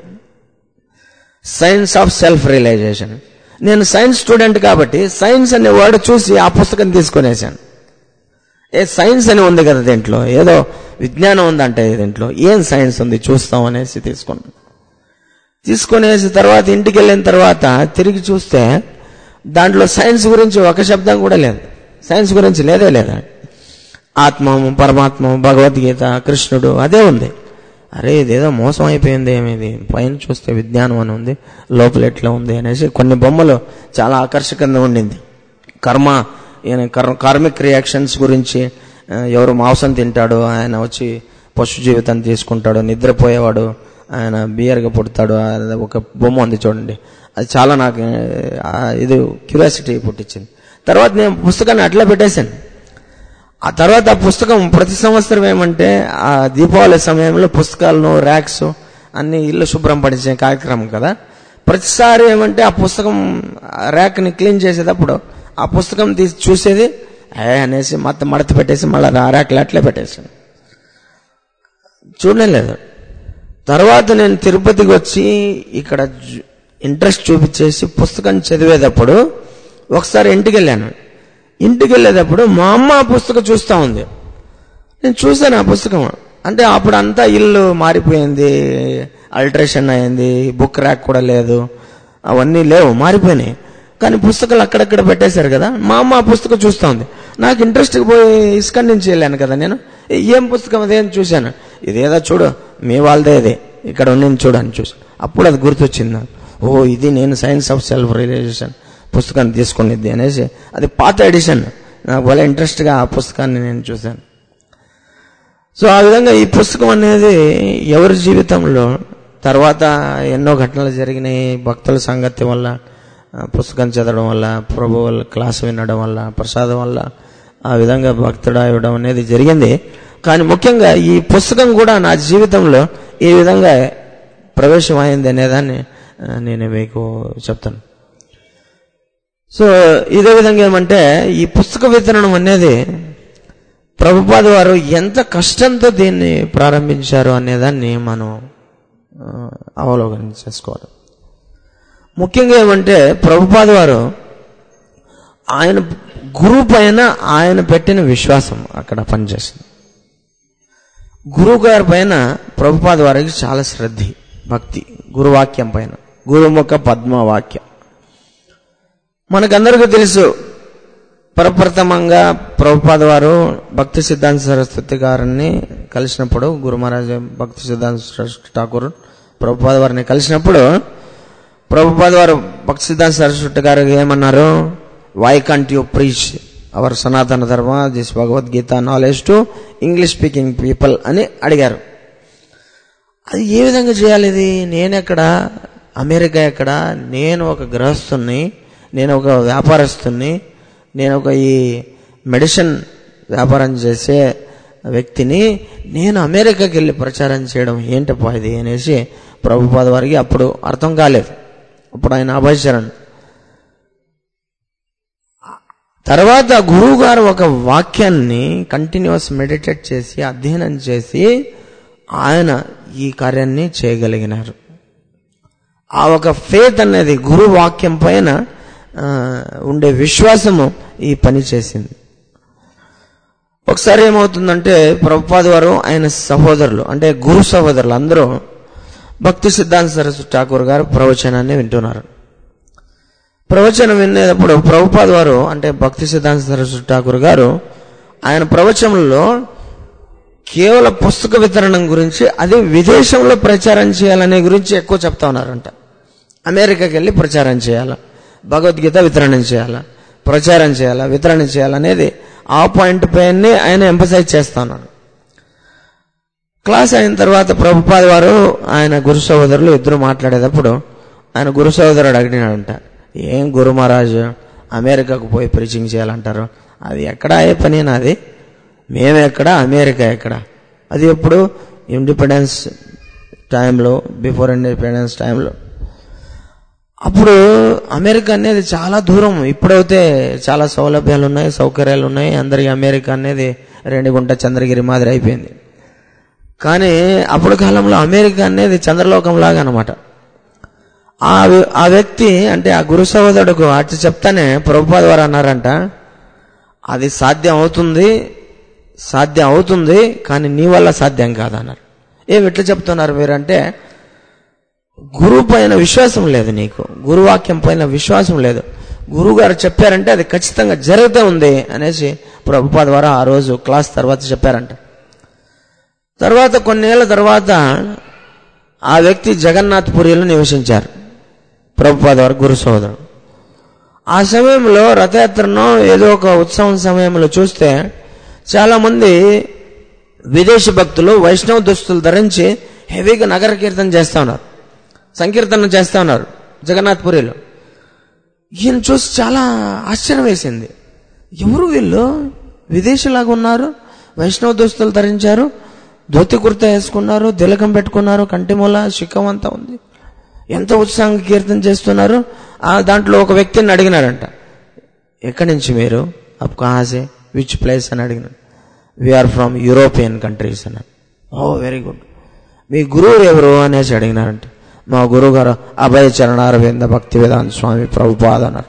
సైన్స్ ఆఫ్ సెల్ఫ్ రియలైజేషన్ నేను సైన్స్ స్టూడెంట్ కాబట్టి సైన్స్ అనే వర్డ్ చూసి ఆ పుస్తకం తీసుకునేసాను ఏ సైన్స్ అని ఉంది కదా దీంట్లో ఏదో విజ్ఞానం ఉందంటే దీంట్లో ఏం సైన్స్ ఉంది చూస్తాం అనేసి తీసుకున్నాను తీసుకునేసి తర్వాత ఇంటికి వెళ్ళిన తర్వాత తిరిగి చూస్తే దాంట్లో సైన్స్ గురించి ఒక శబ్దం కూడా లేదు సైన్స్ గురించి లేదే లేదా ఆత్మము పరమాత్మ భగవద్గీత కృష్ణుడు అదే ఉంది అరే ఇదేదో మోసం అయిపోయింది ఏమిది పైన చూస్తే విజ్ఞానం అని ఉంది లోపల ఎట్లా ఉంది అనేసి కొన్ని బొమ్మలు చాలా ఆకర్షకంగా ఉండింది కర్మ ఈయన కర్- కార్మిక్ రియాక్షన్స్ గురించి ఆ, ఎవరు మాంసం తింటాడు ఆయన వచ్చి పశు జీవితం తీసుకుంటాడు నిద్రపోయేవాడు ఆయన బియర్గా పుడతాడు అది ఒక బొమ్మ ఉంది చూడండి అది చాలా నాకు ఆ, ఇది క్యూరియాసిటీ పుట్టించింది తర్వాత నేను పుస్తకాన్ని అట్లా పెట్టేశాను ఆ తర్వాత ఆ పుస్తకం ప్రతి సంవత్సరం ఏమంటే ఆ దీపావళి సమయంలో పుస్తకాలను ర్యాక్స్ అన్ని ఇల్లు శుభ్రం పడిచే కార్యక్రమం కదా ప్రతిసారి ఏమంటే ఆ పుస్తకం ఆ ర్యాక్ని క్లీన్ చేసేటప్పుడు ఆ పుస్తకం తీసి చూసేది ఏ అనేసి మొత్తం మడత పెట్టేసి మళ్ళీ ఆ ర్యాక్లు అట్లే పెట్టేసాను చూడలేదు తర్వాత నేను తిరుపతికి వచ్చి ఇక్కడ జు- ఇంట్రెస్ట్ చూపించేసి పుస్తకం చదివేటప్పుడు ఒకసారి ఇంటికి వెళ్ళాను ఇంటికి వెళ్ళేటప్పుడు మా అమ్మ ఆ పుస్తకం చూస్తూ ఉంది నేను చూశాను ఆ పుస్తకం అంటే అప్పుడు అంతా ఇల్లు మారిపోయింది అల్ట్రేషన్ అయింది బుక్ ర్యాక్ కూడా లేదు అవన్నీ లేవు మారిపోయినాయి కానీ పుస్తకాలు అక్కడక్కడ పెట్టేశారు కదా మా అమ్మ ఆ పుస్తకం చూస్తూ ఉంది నాకు ఇంట్రెస్ట్కి పోయి ఇస్కన్ నుంచి వెళ్ళాను కదా నేను "ఏ, ఏం పుస్తకం అదేం చూశాను ఇదేదో చూడు మీ వాళ్ళదే ఇది ఇక్కడ ఉంది చూడు అని చూసి అప్పుడు అది గుర్తొచ్చింది నాకు ఓ ఇది నేను సైన్స్ ఆఫ్ సెల్ఫ్ రియలైజేషన్ పుస్తకాన్ని తీసుకునేది అనేసి అది పాత ఎడిషన్ నాకు భలే ఇంట్రెస్ట్గా ఆ పుస్తకాన్ని నేను చూశాను సో ఆ విధంగా ఈ పుస్తకం అనేది ఎవరి జీవితంలో తర్వాత ఎన్నో ఘటనలు జరిగినాయి భక్తుల సంగతి వల్ల ఆ, పుస్తకం చదవడం వల్ల ప్రభు వల్ల క్లాస్ వినడం వల్ల ప్రసాదం వల్ల ఆ విధంగా భక్తుడు అవ్వడం అనేది జరిగింది కానీ ముఖ్యంగా ఈ పుస్తకం కూడా నా జీవితంలో ఈ విధంగా ప్రవేశమైంది అనేదాన్ని ఆ, నేను మీకు చెప్తాను సో ఇదే విధంగా ఏమంటే ఈ పుస్తక వితరణం అనేది ప్రభుపాద వారు ఎంత కష్టంతో దీన్ని ప్రారంభించారు అనేదాన్ని మనం ఆ, అవలోకనం చేసుకోవాలి ముఖ్యంగా ఏమంటే ప్రభుపాద వారు ఆయన గురువు పైన ఆయన పెట్టిన విశ్వాసం అక్కడ పనిచేసింది గురువు గారి పైన ప్రభుపాద వారికి చాలా శ్రద్ధి భక్తి గురువాక్యం పైన గురుముఖ పద్మవాక్యం మనకందరికీ తెలుసు ప్రప్రథమంగా ప్రభుపాద వారు భక్తి సిద్ధాంత సరస్వతి గారిని కలిసినప్పుడు గురు మహారాజ్ భక్తి సిద్ధాంత సరస్వతి ఠాకూర్ ప్రభుపాద వారిని కలిసినప్పుడు ప్రభుపాద వారు భక్తి సిద్ధాంత సరస్వతి గారు ఏమన్నారు why can't you preach our Sanatana Dharma this Bhagavad Gita knowledge to English speaking people అని అడిగారు అది ఏ విధంగా చేయాలి ఇది నేను ఎక్కడ అమెరికా ఎక్కడ నేను ఒక గృహస్థుని నేను ఒక వ్యాపారస్తుని నేను ఒక ఈ మెడిసిన్ వ్యాపారం చేసే వ్యక్తిని నేను అమెరికాకి వెళ్ళి ప్రచారం చేయడం ఏంటప్పా ఇది అనేసి ప్రభుపాద వారికి అప్పుడు అర్థం కాలేదు అప్పుడు ఆయన అభయచరణ్ తర్వాత గురువు గారు ఒక వాక్యాన్ని కంటిన్యూస్ మెడిటేట్ చేసి అధ్యయనం చేసి ఆయన ఈ కార్యాన్ని చేయగలిగినారు ఆ ఒక ఫేత్ అనేది గురు వాక్యం పైన ఆ, ఉండే విశ్వాసము ఈ పని చేసింది ఒకసారి ఏమవుతుందంటే ప్రభుపాద వారు ఆయన సహోదరులు అంటే గురు సహోదరులు అందరూ భక్తి సిద్ధాంత సరస్వతి ఠాకూర్ గారు ప్రవచనాన్ని వింటున్నారు ప్రవచనం వినేటప్పుడు ప్రభుపాద వారు అంటే భక్తి సిద్ధాంత సరస్వతి ఠాకూర్ గారు ఆయన ప్రవచనంలో కేవలం పుస్తక వితరణం గురించి అది విదేశంలో ప్రచారం చేయాలనే గురించి ఎక్కువ చెప్తా ఉన్నారంట అమెరికాకి వెళ్ళి ప్రచారం చేయాలా భగవద్గీత వితరణం చేయాలా ప్రచారం చేయాలా వితరణ చేయాలనేది ఆ పాయింట్ పైనే ఆయన ఎంపసైజ్ చేస్తా ఉన్నారు క్లాస్ అయిన తర్వాత ప్రభుపాద వారు ఆయన గురు సహోదరులు ఇద్దరు మాట్లాడేటప్పుడు ఆయన గురు సహోదరుడు అడిగినాడంట ఏం గురు మహారాజు అమెరికాకు పోయి ప్రీచింగ్ చేయాలంటారు అది ఎక్కడ అయ్యే పని నాది మేము ఎక్కడ అమెరికా ఎక్కడ అది ఎప్పుడు ఇండిపెండెన్స్ టైంలో బిఫోర్ ఇండిపెండెన్స్ టైంలో అప్పుడు అమెరికా అనేది చాలా దూరం ఇప్పుడైతే చాలా సౌలభ్యాలు ఉన్నాయి సౌకర్యాలు ఉన్నాయి అందరికి అమెరికా అనేది రెండుగుంట చంద్రగిరి మాదిరి అయిపోయింది కానీ అప్పుడు కాలంలో అమెరికా అనేది చంద్రలోకం లాగా అనమాట ఆ వ్య- ఆ వ్యక్తి అంటే ఆ గురు సహోదరుడుకు అటు చెప్తానే ప్రభుపాద వారు అన్నారంట అది సాధ్యం అవుతుంది సాధ్యం అవుతుంది కానీ నీ వల్ల సాధ్యం కాదన్నారు ఏమి ఎట్లా చెప్తున్నారు మీరంటే గురువు పైన విశ్వాసం లేదు నీకు గురువాక్యం పైన విశ్వాసం లేదు గురువు గారు చెప్పారంటే అది ఖచ్చితంగా జరుగుతూ ఉంది అనేసి ప్రభుపాద ద్వారా ఆ రోజు క్లాస్ తర్వాత చెప్పారంట తర్వాత కొన్నేళ్ల తర్వాత ఆ వ్యక్తి జగన్నాథ్ పురిలో నివసించారు ప్రభుపాద వారు గురు సోదరుడు ఆ సమయంలో రథయాత్రను ఏదో ఒక ఉత్సవం సమయంలో చూస్తే చాలా మంది విదేశీ భక్తులు వైష్ణవ దుస్తులు ధరించి హెవీగా నగర కీర్తన చేస్తా ఉన్నారు సంకీర్తన చేస్తా ఉన్నారు జగన్నాథ్పురిలో ఈయన చూసి చాలా ఆశ్చర్యం వేసింది ఎవరు వీళ్ళు విదేశీలాగా ఉన్నారు వైష్ణవ దుస్తులు ధరించారు ధోతి కుర్తా వేసుకున్నారు తిలకం పెట్టుకున్నారు కంటిమూల శిఖం అంతా ఉంది ఎంత ఉత్సాహంగా కీర్తన చేస్తున్నారు ఆ దాంట్లో ఒక వ్యక్తిని అడిగినారంట ఎక్కడి నుంచి మీరు అప్ కహాసే విచ్ ప్లేస్ అని అడిగినాడు వీఆర్ ఫ్రమ్ యూరోపియన్ కంట్రీస్ అన్నారు ఓ వెరీ గుడ్ మీ గురువు ఎవరు అనేసి అడిగినారంట మా గురువు గారు అభయ చరణారవింద భక్తి వేదాంత స్వామి ప్రభుపాద అన్నారు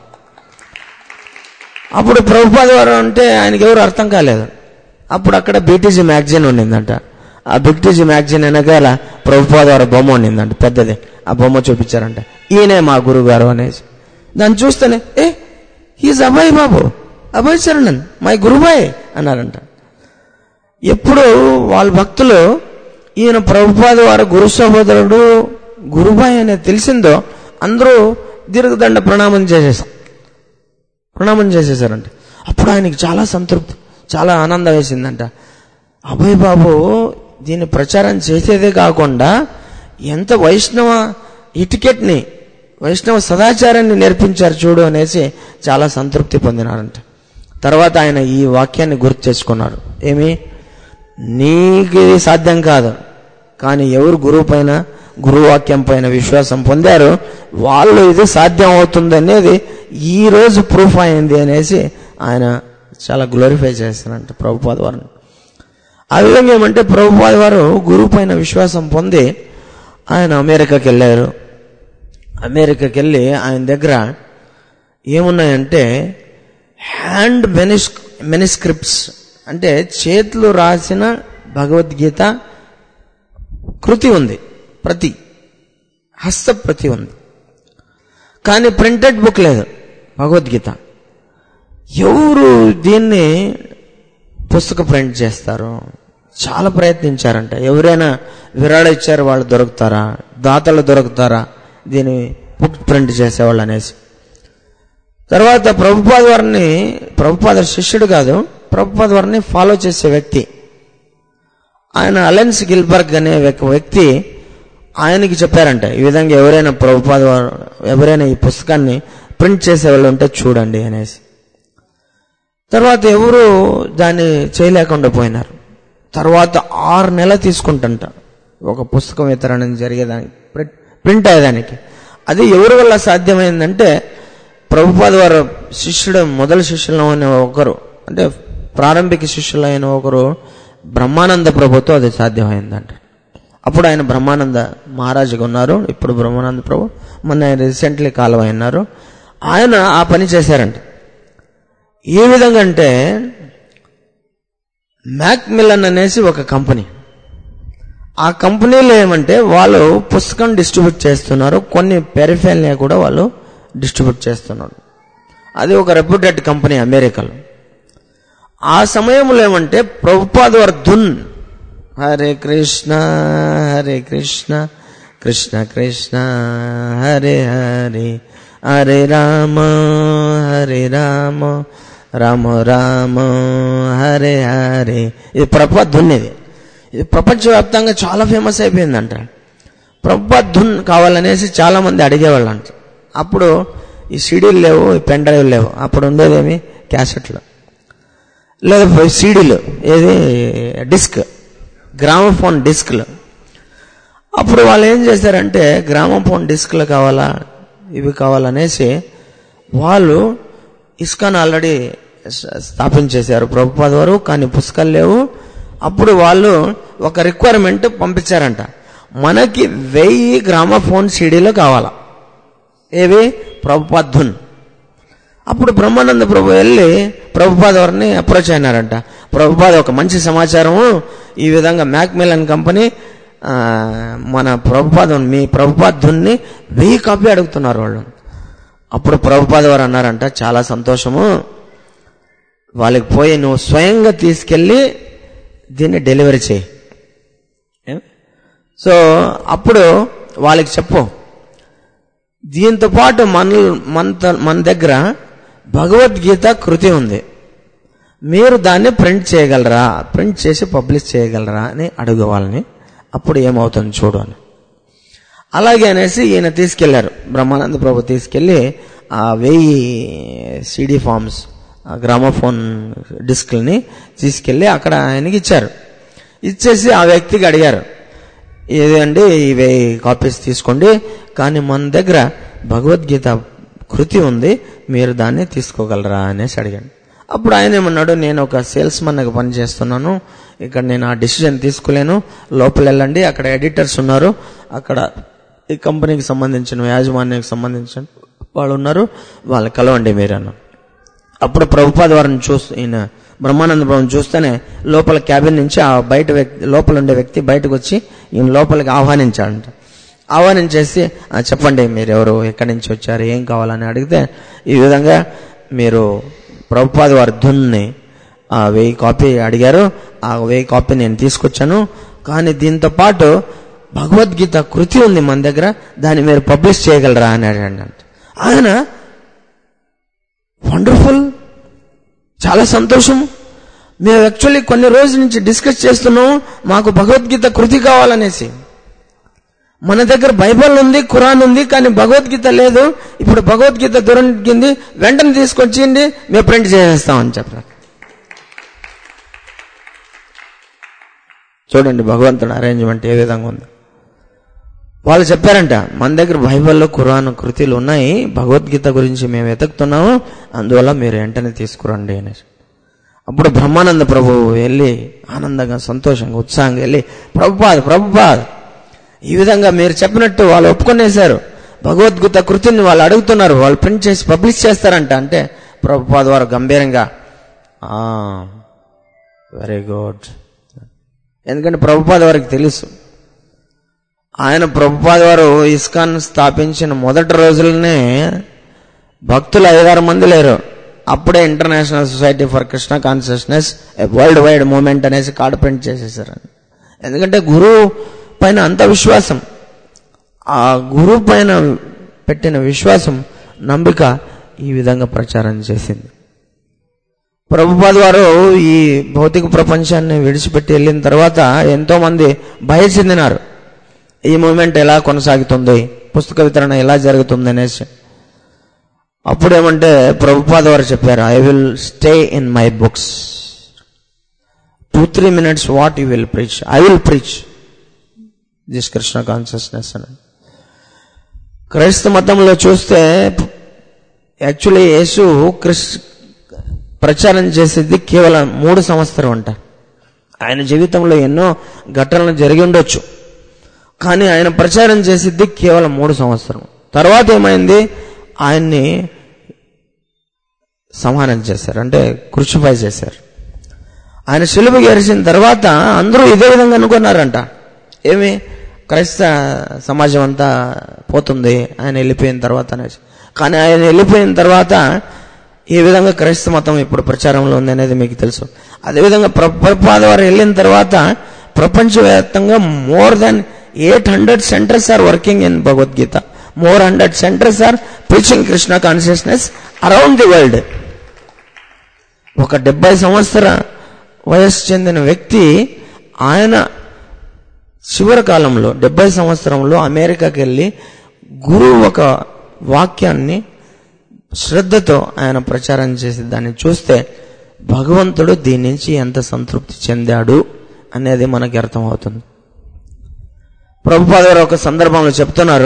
అప్పుడు ప్రభుపాద వారు అంటే ఆయనకి ఎవరు అర్థం కాలేదు అప్పుడు అక్కడ బీటీజీ మ్యాగజైన్ ఉండిందంట ఆ బీటీజీ మ్యాగజైన్ వెనకాల ప్రభుపాద వారి బొమ్మ ఉండిందంట పెద్దది ఆ బొమ్మ చూపించారంట ఈయనే మా గురువు గారు అనేసి దాన్ని చూస్తేనే ఏ హీజ్ అభయ్ బాబు అభయ్ చరణన్ మై గురుబాయ్ అన్నారంట ఎప్పుడు వాళ్ళ భక్తులు ఈయన ప్రభుపాద వారి గురు సహోదరుడు గురుబాయ్ అనేది తెలిసిందో అందరూ దీర్ఘదండ ప్రణామం చేసేసాం ప్రణామం చేసేసారంట అప్పుడు ఆయనకి చాలా సంతృప్తి చాలా ఆనందం వేసిందంట అభయ్ బాబు దీన్ని ప్రచారం చేసేదే కాకుండా ఎంత వైష్ణవ ఇటికెట్ని వైష్ణవ సదాచారాన్ని నేర్పించారు చూడు అనేసి చాలా సంతృప్తి పొందినారంట తర్వాత ఆయన ఈ వాక్యాన్ని గుర్తు చేసుకున్నారు ఏమి నీకు ఇది సాధ్యం కాదు కానీ ఎవరు గురువు పైన గురువాక్యం పైన విశ్వాసం పొందారో వాళ్ళు ఇది సాధ్యం అవుతుంది అనేది ఈ రోజు ప్రూఫ్ అయింది అనేసి ఆయన చాలా గ్లోరిఫై చేస్తారంట ప్రభుపాద వారిని ఆ విధంగా ఏమంటే ప్రభుపాద వారు గురువు పైన విశ్వాసం పొంది ఆయన అమెరికాకి వెళ్ళారు అమెరికాకి వెళ్ళి ఆయన దగ్గర ఏమున్నాయంటే హ్యాండ్ మెనిస్ మెనిస్క్రిప్ట్స్ అంటే చేతులు రాసిన భగవద్గీత కృతి ఉంది ప్రతి హస్త ప్రతి ఉంది కానీ ప్రింటెడ్ బుక్ లేదు భగవద్గీత ఎవరు దీన్ని పుస్తక ప్రింట్ చేస్తారు చాలా ప్రయత్నించారంట ఎవరైనా విరాళ ఇచ్చారు వాళ్ళు దొరుకుతారా దాతలు దొరుకుతారా దీన్ని బుక్ ప్రింట్ చేసేవాళ్ళు అనేసి తర్వాత ప్రభుపాద వారిని ప్రభుపాద శిష్యుడు కాదు ప్రభుపాద వారిని ఫాలో చేసే వ్యక్తి ఆయన అలెన్స్ గిల్బర్గ్ అనే ఒక వ్యక్తి ఆయనకి చెప్పారంట ఈ విధంగా ఎవరైనా ప్రభుపాద వారు ఎవరైనా ఈ పుస్తకాన్ని ప్రింట్ చేసే వాళ్ళు ఉంటే చూడండి అనేసి తర్వాత ఎవరు దాన్ని చేయలేకుండా పోయినారు తర్వాత ఆరు నెలలు తీసుకుంటుంట ఒక పుస్తకం వితరణ జరిగేదానికి ప్రింట్- ప్రింట్ అయ్యేదానికి అది ఎవరి వల్ల సాధ్యమైందంటే ప్రభుపాద వారు శిష్యుడు మొదటి శిష్యులు అయిన ఒకరు అంటే ప్రారంభిక శిష్యులు అయిన ఒకరు బ్రహ్మానంద ప్రభుతో అది సాధ్యమైందంట అప్పుడు ఆయన బ్రహ్మానంద మహారాజుగా ఉన్నారు ఇప్పుడు బ్రహ్మానంద ప్రభు మొన్న రీసెంట్లీ కాలం అయినారు ఆయన ఆ పని చేశారంట ఏ విధంగా అంటే మ్యాక్ మిల్లన్ అనేసి ఒక కంపెనీ ఆ కంపెనీలో ఏమంటే వాళ్ళు పుస్తకం డిస్ట్రిబ్యూట్ చేస్తున్నారు కొన్ని పెరిఫెల్ని కూడా వాళ్ళు డిస్ట్రిబ్యూట్ చేస్తున్నారు అది ఒక రెప్యూటెడ్ కంపెనీ అమెరికాలో ఆ సమయంలో ఏమంటే ప్రభుపాద్ వారు ధున్ హరే కృష్ణ హరే కృష్ణ కృష్ణ కృష్ణ హరే హరే హరే రామ హరే రామ రామ రామ హరే హరే ఇది ప్రభుపాద్ ధున్ ఇది ఇది ప్రపంచవ్యాప్తంగా చాలా ఫేమస్ అయిపోయిందంట ప్రభుపాద్ ధున్ కావాలనేసి చాలా మంది అడిగేవాళ్ళు అంట అప్పుడు ఈ సీడీలు లేవు ఈ పెన్ డ్రైవ్ లేవు అప్పుడు ఉండేదేమి క్యాసెట్లు లేదా సీడీలు ఏది డిస్క్ గ్రామఫోన్ డిస్క్లు అప్పుడు వాళ్ళు ఏం చేశారంటే గ్రామఫోన్ డిస్క్లు కావాలా ఇవి కావాలనేసి వాళ్ళు ఇస్కాన్ ఆల్రెడీ స్థాపించేశారు ప్రభుపాద వారు కానీ పుస్తకాలు లేవు అప్పుడు వాళ్ళు ఒక రిక్వైర్మెంట్ పంపించారంట మనకి వెయ్యి గ్రామఫోన్ సీడీలు కావాలా ఏవి ప్రభుపాధున్ అప్పుడు బ్రహ్మానంద ప్రభు వెళ్ళి ప్రభుపాద వారిని అప్రోచ్ అయినారంట ప్రభుపాద ఒక మంచి సమాచారము ఈ విధంగా మ్యాక్మిలన్ కంపెనీ ఆ, మన ప్రభుపాద మీ ప్రభుపాధున్ని వెయ్యి కాపీ అడుగుతున్నారు వాళ్ళు అప్పుడు ప్రభుపాద వారు అన్నారంట చాలా సంతోషము వాళ్ళకి పోయి నువ్వు స్వయంగా తీసుకెళ్ళి దీన్ని డెలివరీ చేయి ఏం? సో అప్పుడు వాళ్ళకి చెప్పు దీంతో పాటు మన మన మన దగ్గర భగవద్గీత కృతి ఉంది మీరు దాన్ని ప్రింట్ చేయగలరా ప్రింట్ చేసి పబ్లిష్ చేయగలరా అని అడుగు వాళ్ళని అప్పుడు ఏమవుతుంది చూడు అని అలాగే అనేసి ఈయన తీసుకెళ్లారు బ్రహ్మానంద ప్రభు తీసుకెళ్లి ఆ వెయ్యి సిడి ఫామ్స్ ఆ గ్రామోఫోన్ డిస్క్ని తీసుకెళ్లి అక్కడ ఆయనకి ఇచ్చారు ఇచ్చేసి ఆ వ్యక్తికి అడిగారు ఏదండి ఈ వెయ్యి కాపీస్ తీసుకోండి కానీ మన దగ్గర భగవద్గీత కృతి ఉంది మీరు దాన్ని తీసుకోగలరా అనేసి అడిగాడు అప్పుడు ఆయన ఏమన్నాడు నేను ఒక సేల్స్ మన్గా పనిచేస్తున్నాను ఇక్కడ నేను ఆ డిసిజన్ తీసుకోలేను లోపల వెళ్ళండి అక్కడ ఎడిటర్స్ ఉన్నారు అక్కడ ఈ కంపెనీకి సంబంధించిన యాజమాన్యానికి సంబంధించిన వాళ్ళు ఉన్నారు వాళ్ళు కలవండి మీరు అన్న అప్పుడు ప్రభుపాద వారిని చూస్తూ ఈయన బ్రహ్మానంద ప్రభుని చూస్తేనే లోపల క్యాబిన్ నుంచి ఆ బయట వ్యక్తి లోపల ఉండే వ్యక్తి బయటకు వచ్చి ఈయన లోపలికి ఆహ్వానించాడంట ఆహ్వానించేసి "ఆ, చెప్పండి మీరు ఎవరు ఎక్కడి నుంచి వచ్చారు ఏం కావాలని అడిగితే ఈ విధంగా మీరు ప్రభుపాద వారి ధున్ని ఆ వెయ్యి కాపీ అడిగారు ఆ వెయ్యి కాపీ నేను తీసుకొచ్చాను కానీ దీంతో పాటు భగవద్గీత కృతి ఉంది మన దగ్గర దాన్ని మీరు పబ్లిష్ చేయగలరా అని అడిగాడు ఆయన వండర్ఫుల్ చాలా సంతోషం మేము యాక్చువల్లీ కొన్ని రోజుల నుంచి డిస్కస్ చేస్తున్నాం మాకు భగవద్గీత కృతి కావాలనేసి మన దగ్గర బైబిల్ ఉంది ఖురాన్ ఉంది కానీ భగవద్గీత లేదు ఇప్పుడు భగవద్గీత దొరికింది వెంటనే తీసుకొచ్చింది మేము ప్రింట్ చేసేస్తామని చెప్పారు చూడండి భగవంతుడు అరేంజ్మెంట్ ఏ విధంగా ఉంది వాళ్ళు చెప్పారంట మన దగ్గర బైబిల్లో ఖురాన్ కృతిలు ఉన్నాయి భగవద్గీత గురించి మేము వెతుకుతున్నాము అందువల్ల మీరు వెంటనే తీసుకురండి అనేసి అప్పుడు బ్రహ్మానంద ప్రభు వెళ్ళి ఆనందంగా సంతోషంగా ఉత్సాహంగా వెళ్ళి ప్రభుపాద్ ప్రభుపాద్ ఈ విధంగా మీరు చెప్పినట్టు వాళ్ళు ఒప్పుకొనేశారు భగవద్గీత కృతిని వాళ్ళు అడుగుతున్నారు వాళ్ళు ప్రింట్ చేసి పబ్లిష్ చేస్తారంట అంటే ప్రభుపాద్ వారు గంభీరంగా వెరీ గుడ్ ఎందుకంటే ప్రభుపాద వారికి తెలుసు ఆయన ప్రభుపాద వారు ఇస్కాన్ స్థాపించిన మొదటి రోజులనే భక్తులు ఐదారు మంది లేరు అప్పుడే international society for Krishna consciousness worldwide movement అనేసి కార్డు ప్రింట్ చేసేసారు ఎందుకంటే గురువు పైన అంత విశ్వాసం ఆ గురువు పైన పెట్టిన విశ్వాసం నంబిక ఈ విధంగా ప్రచారం చేసింది ప్రభుపాద్ వారు ఈ భౌతిక ప్రపంచాన్ని విడిచిపెట్టి వెళ్ళిన తర్వాత ఎంతో మంది భయ చెందినారు ఈ మూమెంట్ ఎలా కొనసాగుతుంది పుస్తక వితరణ ఎలా జరుగుతుంది అనేసి అప్పుడు ఏమంటే ప్రభుపాద వారు చెప్పారు I will stay in my books two three minutes what you will preach I will preach this Krishna consciousness అని క్రైస్త మతంలో చూస్తే యాక్చువల్లీ యేసు క్రిస్ ప్రచారం చేసేది కేవలం మూడు సంవత్సరం అంట ఆయన జీవితంలో ఎన్నో ఘటనలు జరిగి ఉండొచ్చు కానీ ఆయన ప్రచారం చేసిద్ది కేవలం మూడు సంవత్సరం తర్వాత ఏమైంది ఆయన్ని సంహారం చేశారు అంటే కృషిఫై చేశారు ఆయన శిలువ గెలిచిన తర్వాత అందరూ ఇదే విధంగా అనుకున్నారంట ఏమి క్రైస్త సమాజం అంతా పోతుంది ఆయన వెళ్ళిపోయిన తర్వాత అనేసి కానీ ఆయన వెళ్ళిపోయిన తర్వాత ఏ విధంగా క్రైస్త మతం ఇప్పుడు ప్రచారంలో ఉంది అనేది మీకు తెలుసు అదేవిధంగా ప్రభుపాద వారు వెళ్ళిన తర్వాత ప్రపంచవ్యాప్తంగా more than eight hundred centres are working in Bhagavad Gita more hundred centres are preaching Krishna consciousness around the world ఒక డెబ్బై సంవత్సర వయస్సు చెందిన వ్యక్తి ఆయన చివరి కాలంలో డెబ్బై సంవత్సరంలో అమెరికాకి వెళ్ళి గురువు ఒక వాక్యాన్ని శ్రద్ధతో ఆయన ప్రచారం చేసి దాన్ని చూస్తే భగవంతుడు దీని నుంచి ఎంత సంతృప్తి చెందాడు అనేది మనకి అర్థమవుతుంది ప్రభుపాద గారు ఒక సందర్భంలో చెప్తున్నారు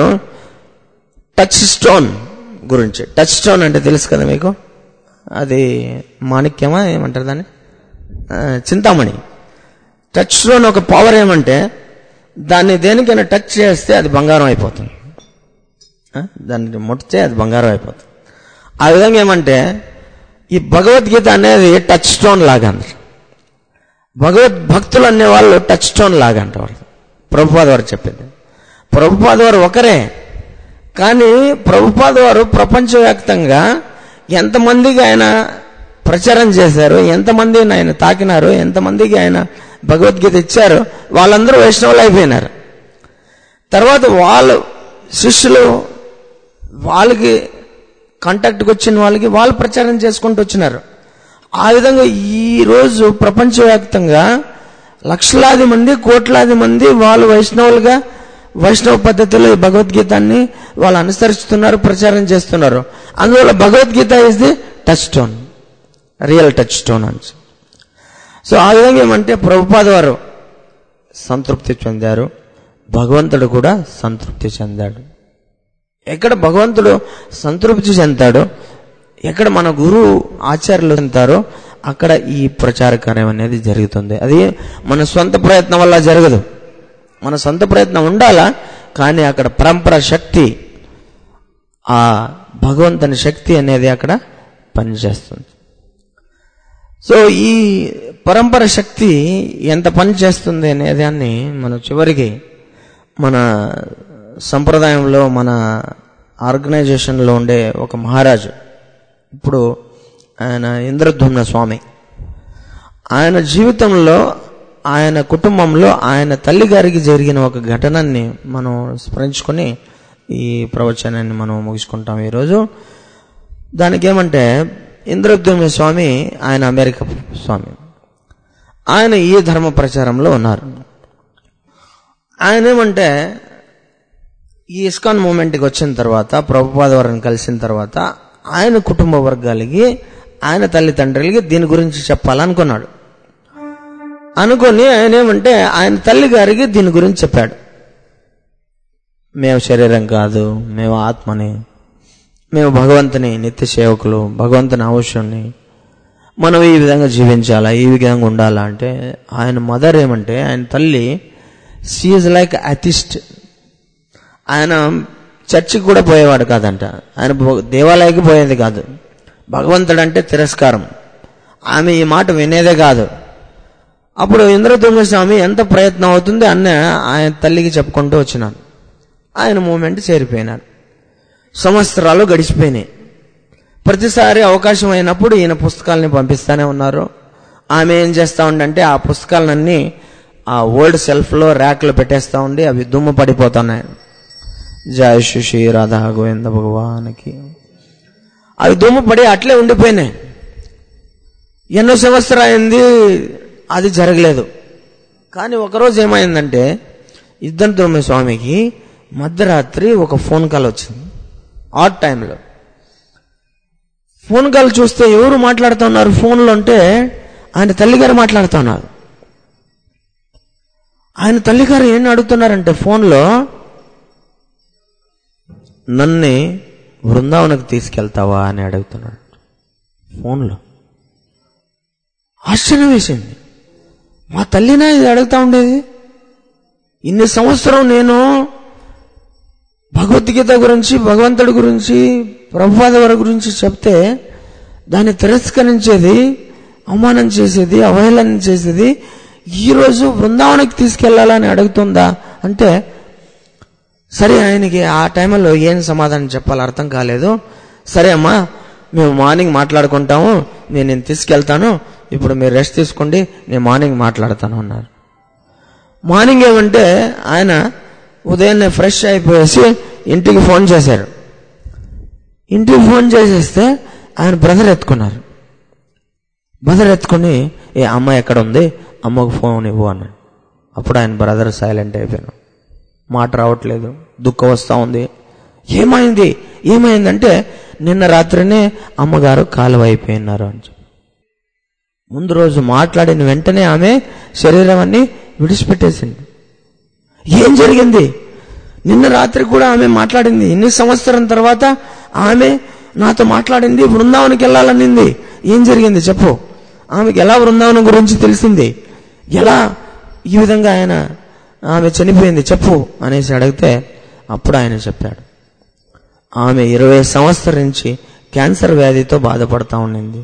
టచ్ స్టోన్ గురించి టచ్ స్టోన్ అంటే తెలుసు కదా మీకు అది మాణిక్యమా ఏమంటారు దాన్ని ఆ, చింతామణి టచ్ స్టోన్ ఒక పవర్ ఏమంటే దాన్ని దేనికైనా టచ్ చేస్తే అది బంగారం అయిపోతుంది ఆ, దాన్ని ముట్టితే అది బంగారం అయిపోతుంది ఆ విధంగా ఏమంటే ఈ భగవద్గీత అనేది టచ్ స్టోన్ లాగా అంటారు భగవద్ భక్తులు అనే వాళ్ళు టచ్ స్టోన్ లాగా అంటారు ప్రభుపాద వారు చెప్పింది ప్రభుపాద వారు ఒకరే కానీ ప్రభుపాద వారు ప్రపంచవ్యాప్తంగా ఎంతమందికి ఆయన ప్రచారం చేశారు ఎంతమందిని ఆయన తాకినారు ఎంతమందికి ఆయన భగవద్గీత ఇచ్చారు వాళ్ళందరూ వైష్ణవులు అయిపోయినారు తర్వాత వాళ్ళు శిష్యులు వాళ్ళకి కాంటాక్ట్కి వచ్చిన వాళ్ళకి వాళ్ళు ప్రచారం చేసుకుంటూ వచ్చినారు ఆ విధంగా ఈ రోజు ప్రపంచవ్యాప్తంగా లక్షలాది మంది కోట్లాది మంది వాళ్ళు వైష్ణవులుగా వైష్ణవ పద్ధతిలో ఈ భగవద్గీతాన్ని వాళ్ళు అనుసరిస్తున్నారు ప్రచారం చేస్తున్నారు అందువల్ల Bhagavad Gita is the touchstone real touchstone అని సో ఆ విధంగా ఏమంటే ప్రభుపాద వారు సంతృప్తి చెందారు భగవంతుడు కూడా సంతృప్తి చెందాడు ఎక్కడ భగవంతుడు సంతృప్తి చెందాడో ఎక్కడ మన గురువు ఆచార్యులు చెందుతారో అక్కడ ఈ ప్రచార కార్యం అనేది జరుగుతుంది అది మన సొంత ప్రయత్నం వల్ల జరగదు మన సొంత ప్రయత్నం ఉండాలా కానీ అక్కడ పరంపర శక్తి ఆ భగవంతుని శక్తి అనేది అక్కడ పనిచేస్తుంది సో ఈ పరంపర శక్తి ఎంత పని చేస్తుంది అనే దాన్ని మనం చివరికి మన సంప్రదాయంలో మన ఆర్గనైజేషన్లో ఉండే ఒక మహారాజు ఇప్పుడు ఆయన ఇంద్రధుమ్న స్వామి ఆయన జీవితంలో ఆయన కుటుంబంలో ఆయన తల్లి గారికి జరిగిన ఒక ఘటనని మనం స్మరించుకొని ఈ ప్రవచనాన్ని మనం ముగించుకుంటాం ఈరోజు దానికి ఏమంటే ఇంద్రద్యుమ్న స్వామి ఆయన అమెరికా స్వామి ఆయన ఈ ధర్మ ప్రచారంలో ఉన్నారు ఆయన ఏమంటే ఈ ఇస్కాన్ మూమెంట్కి వచ్చిన తర్వాత ప్రభుపాద వారిని కలిసిన తర్వాత ఆయన కుటుంబ వర్గాలకి ఆయన తల్లిదండ్రులకి దీని గురించి చెప్పాలనుకున్నాడు అనుకొని ఆయన ఏమంటే ఆయన తల్లి గారికి దీని గురించి చెప్పాడు మేము శరీరం కాదు మేము ఆత్మని మేము భగవంతుని నిత్య సేవకులు భగవంతుని అవసరాన్ని మనం ఈ విధంగా జీవించాలా ఈ విధంగా ఉండాలా అంటే ఆయన మదర్ ఏమంటే ఆయన తల్లి షీఈ్ లైక్ అథిస్ట్ ఆయన చర్చికి కూడా పోయేవాడు కాదంట ఆయన భో- దేవాలయకి పోయేది కాదు భగవంతుడు అంటే తిరస్కారం ఆమె ఈ మాట వినేదే కాదు అప్పుడు ఇంద్రతుంగ స్వామి ఎంత ప్రయత్నం అవుతుంది అన్న ఆయన తల్లికి చెప్పుకుంటూ వచ్చినాను ఆయన మూమెంట్ చేరిపోయినాడు సంవత్సరాలు గడిచిపోయినాయి ప్రతిసారి అవకాశం అయినప్పుడు ఈయన పుస్తకాలని పంపిస్తానే ఉన్నారు ఆమె ఏం చేస్తా ఉండంటే ఆ పుస్తకాలన్నీ ఆ ఓల్డ్ సెల్ఫ్లో ర్యాక్లో పెట్టేస్తా ఉండి అవి దుమ్ము పడిపోతున్నాయి జయ శ్రీ రాధా గోవింద భగవానికి అవి దుమ్ము పడి అట్లే ఉండిపోయినాయి ఎన్నో సంవత్సరం అయింది అది జరగలేదు కానీ ఒకరోజు ఏమైందంటే ఇద్దరు స్వామికి మధ్యరాత్రి ఒక ఫోన్ కాల్ వచ్చింది ఆట్ టైంలో ఫోన్ కాల్ చూస్తే ఎవరు మాట్లాడుతున్నారు ఫోన్లో అంటే ఆయన తల్లిగారు మాట్లాడుతున్నారు ఆయన తల్లిగారు ఏం అడుగుతున్నారంటే ఫోన్లో నన్ను బృందావనకు తీసుకెళ్తావా అని అడుగుతున్నాడు ఫోన్లో ఆశ్చర్యం వేసింది మా తల్లినా ఇది అడుగుతా ఉండేది ఇన్ని సంవత్సరం నేను భగవద్గీత గురించి భగవంతుడి గురించి ప్రభుపాద వారి గురించి చెప్తే దాన్ని తిరస్కరించేది అవమానం చేసేది అవహేళన చేసేది ఈరోజు బృందావనకి తీసుకెళ్లాలని అడుగుతుందా అంటే సరే ఆయనకి ఆ టైంలో ఏం సమాధానం చెప్పాలో అర్థం కాలేదు సరే అమ్మా మేము మార్నింగ్ మాట్లాడుకుంటాము నేను నేను తీసుకెళ్తాను ఇప్పుడు మీరు రెస్ట్ తీసుకోండి నేను మార్నింగ్ మాట్లాడతాను అన్నారు మార్నింగ్ ఏమంటే ఆయన ఉదయాన్నే ఫ్రెష్ అయిపోయేసి ఇంటికి ఫోన్ చేశారు ఇంటికి ఫోన్ చేసేస్తే ఆయన బ్రదర్ ఎత్తుకున్నారు బ్రదర్ ఎత్తుకుని ఏ అమ్మ ఎక్కడ ఉంది అమ్మకు ఫోన్ ఇవ్వు అన్నాడు అప్పుడు ఆయన బ్రదర్ సైలెంట్ అయిపోయాను మాట రావట్లేదు దుఃఖం వస్తూ ఉంది ఏమైంది ఏమైందంటే నిన్న రాత్రినే అమ్మగారు కాలువ అయిపోయినారు అని చెప్పి ముందు రోజు మాట్లాడిన వెంటనే ఆమె శరీరం అన్ని విడిచిపెట్టేసింది ఏం జరిగింది నిన్న రాత్రి కూడా ఆమె మాట్లాడింది ఎన్ని సంవత్సరం తర్వాత ఆమె నాతో మాట్లాడింది బృందావనికి వెళ్ళాలనింది ఏం జరిగింది చెప్పు ఆమెకి ఎలా బృందావనం గురించి తెలిసింది ఎలా ఈ విధంగా ఆయన ఆమె చనిపోయింది చెప్పు అనేసి అడిగితే అప్పుడు ఆయన చెప్పాడు ఆమె ఇరవై సంవత్సరం నుంచి క్యాన్సర్ వ్యాధితో బాధపడతా ఉండింది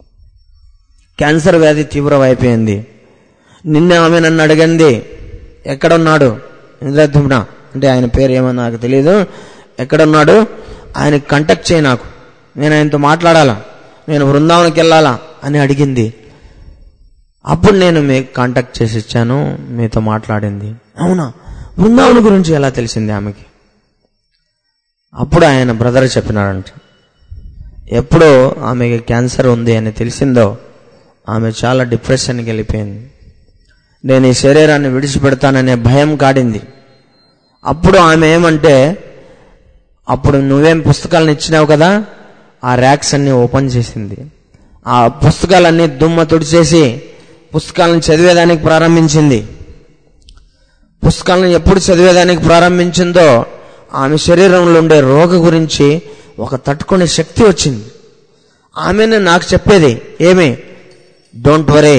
క్యాన్సర్ వ్యాధి తీవ్రమైపోయింది నిన్న ఆమె నన్ను అడిగింది ఎక్కడున్నాడు ఇంద్రద్యుమ్న అంటే ఆయన పేరు ఏమో నాకు తెలియదు ఎక్కడున్నాడు ఆయన కంటాక్ట్ చేయి నాకు నేను ఆయనతో మాట్లాడాలా నేను బృందావనకి వెళ్ళాలా అని అడిగింది అప్పుడు నేను మీకు కాంటాక్ట్ చేసి ఇచ్చాను మీతో మాట్లాడింది అవునా బృందావనం గురించి ఎలా తెలిసింది ఆమెకి అప్పుడు ఆయన బ్రదర్ చెప్పినాడంట ఎప్పుడో ఆమెకి క్యాన్సర్ ఉంది అని తెలిసిందో ఆమె చాలా డిప్రెషన్కి వెళ్ళిపోయింది నేను ఈ శరీరాన్ని విడిచిపెడతాననే భయం కాడింది అప్పుడు ఆమె ఏమంటే అప్పుడు నువ్వేం పుస్తకాలను ఇచ్చినావు కదా ఆ ర్యాక్స్ అన్ని ఓపెన్ చేసింది ఆ పుస్తకాలన్నీ దుమ్మ తుడిచేసి పుస్తకాలను చదివేదానికి ప్రారంభించింది పుస్తకాలను ఎప్పుడు చదివేదానికి ప్రారంభించిందో ఆమె శరీరంలో ఉండే రోగ గురించి ఒక తట్టుకునే శక్తి వచ్చింది ఆమెనే నాకు చెప్పేది ఏమి don't worry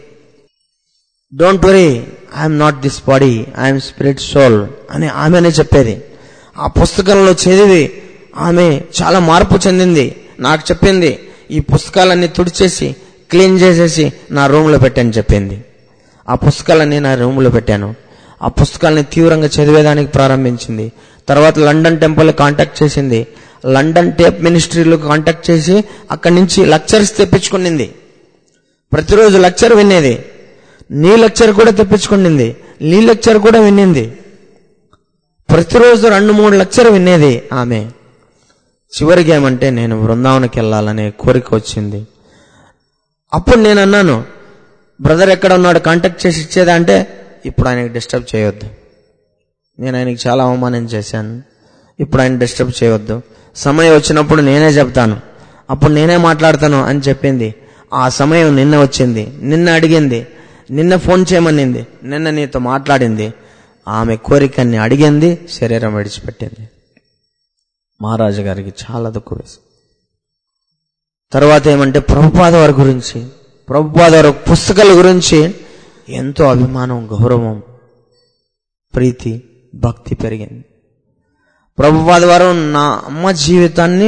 don't worry I'm not this body I'm spirit soul అని ఆమెనే చెప్పేది ఆ పుస్తకంలో చదివి ఆమె చాలా మార్పు చెందింది నాకు చెప్పింది ఈ పుస్తకాలన్నీ తుడిచేసి క్లీన్ చేసేసి నా రూమ్లో పెట్టని చెప్పింది ఆ పుస్తకాలన్నీ నా రూమ్లో పెట్టాను ఆ పుస్తకాలని తీవ్రంగా చదివేదానికి ప్రారంభించింది తర్వాత లండన్ టెంపుల్ కాంటాక్ట్ చేసింది లండన్ టేప్ మినిస్ట్రీలో కాంటాక్ట్ చేసి అక్కడి నుంచి లెక్చర్స్ తెప్పించుకునింది ప్రతిరోజు లెక్చర్ వినేది నీ లెక్చర్ కూడా తెప్పించుకునింది నీ లెక్చర్ కూడా వినింది ప్రతిరోజు రెండు మూడు లెక్చర్ వినేది ఆమె చివరికి ఏమంటే నేను బృందావనకి వెళ్ళాలనే కోరిక వచ్చింది అప్పుడు నేను అన్నాను బ్రదర్ ఎక్కడ ఉన్నాడు కాంటాక్ట్ చేసి ఇచ్చేదా అంటే ఇప్పుడు ఆయనకి డిస్టర్బ్ చేయొద్దు నేను ఆయనకి చాలా అవమానం చేశాను ఇప్పుడు ఆయన డిస్టర్బ్ చేయవద్దు సమయం వచ్చినప్పుడు నేనే చెప్తాను అప్పుడు నేనే మాట్లాడతాను అని చెప్పింది ఆ సమయం నిన్న వచ్చింది నిన్న అడిగింది నిన్న ఫోన్ చేయమనింది నిన్న నీతో మాట్లాడింది ఆమె కోరికని అడిగింది శరీరం విడిచిపెట్టింది మహారాజు గారికి చాలా దుఃఖం వేసి తర్వాత ఏమంటే ప్రభుపాద వారి గురించి ప్రభుపాద వారి పుస్తకాల గురించి ఎంతో అభిమానం గౌరవం ప్రీతి భక్తి పెరిగింది ప్రభుపాద వారు నా అమ్మ జీవితాన్ని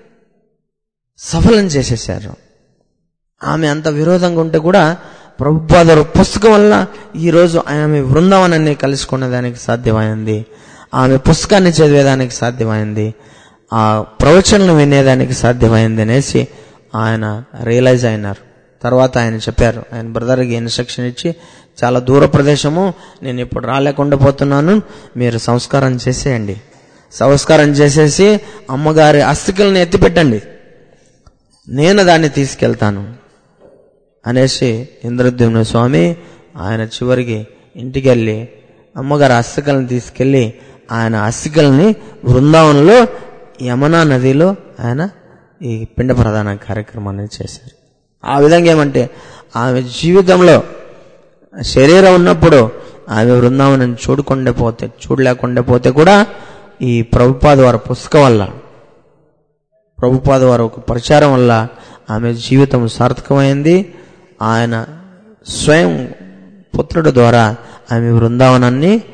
సఫలం చేసేశారు ఆమె అంత విరోధంగా ఉంటే కూడా ప్రభుపాద వారి పుస్తకం వల్ల ఈరోజు ఆమె బృందావనాన్ని కలుసుకునేదానికి సాధ్యమైంది ఆమె పుస్తకాన్ని చదివేదానికి సాధ్యమైంది ఆ ప్రవచనలు వినేదానికి సాధ్యమైంది అనేసి ఆయన రియలైజ్ అయినారు తర్వాత ఆయన చెప్పారు ఆయన బ్రదర్కి ఇన్స్ట్రక్షన్ ఇచ్చి చాలా దూర ప్రదేశము నేను ఇప్పుడు రాలేకుండా పోతున్నాను మీరు సంస్కారం చేసేయండి సంస్కారం చేసేసి అమ్మగారి అస్థికల్ని ఎత్తిపెట్టండి నేను దాన్ని తీసుకెళ్తాను అనేసి ఇంద్రద్యుమ్న స్వామి ఆయన చివరికి ఇంటికి వెళ్ళి అమ్మగారి అస్థికల్ని తీసుకెళ్లి ఆయన అస్థికల్ని బృందావనంలో యమునా నదిలో ఆయన ఈ పిండ ప్రధాన కార్యక్రమాన్ని చేశారు ఆ విధంగా ఏమంటే ఆమె జీవితంలో శరీరం ఉన్నప్పుడు ఆమె బృందావనం చూడకుండా పోతే చూడలేకుండా పోతే కూడా ఈ ప్రభుపాద వారి పుస్తకం వల్ల ప్రభుపాద వారి ఒక ప్రచారం వల్ల ఆమె జీవితం సార్థకమైంది ఆయన స్వయం పుత్రుడు ద్వారా ఆమె బృందావనాన్ని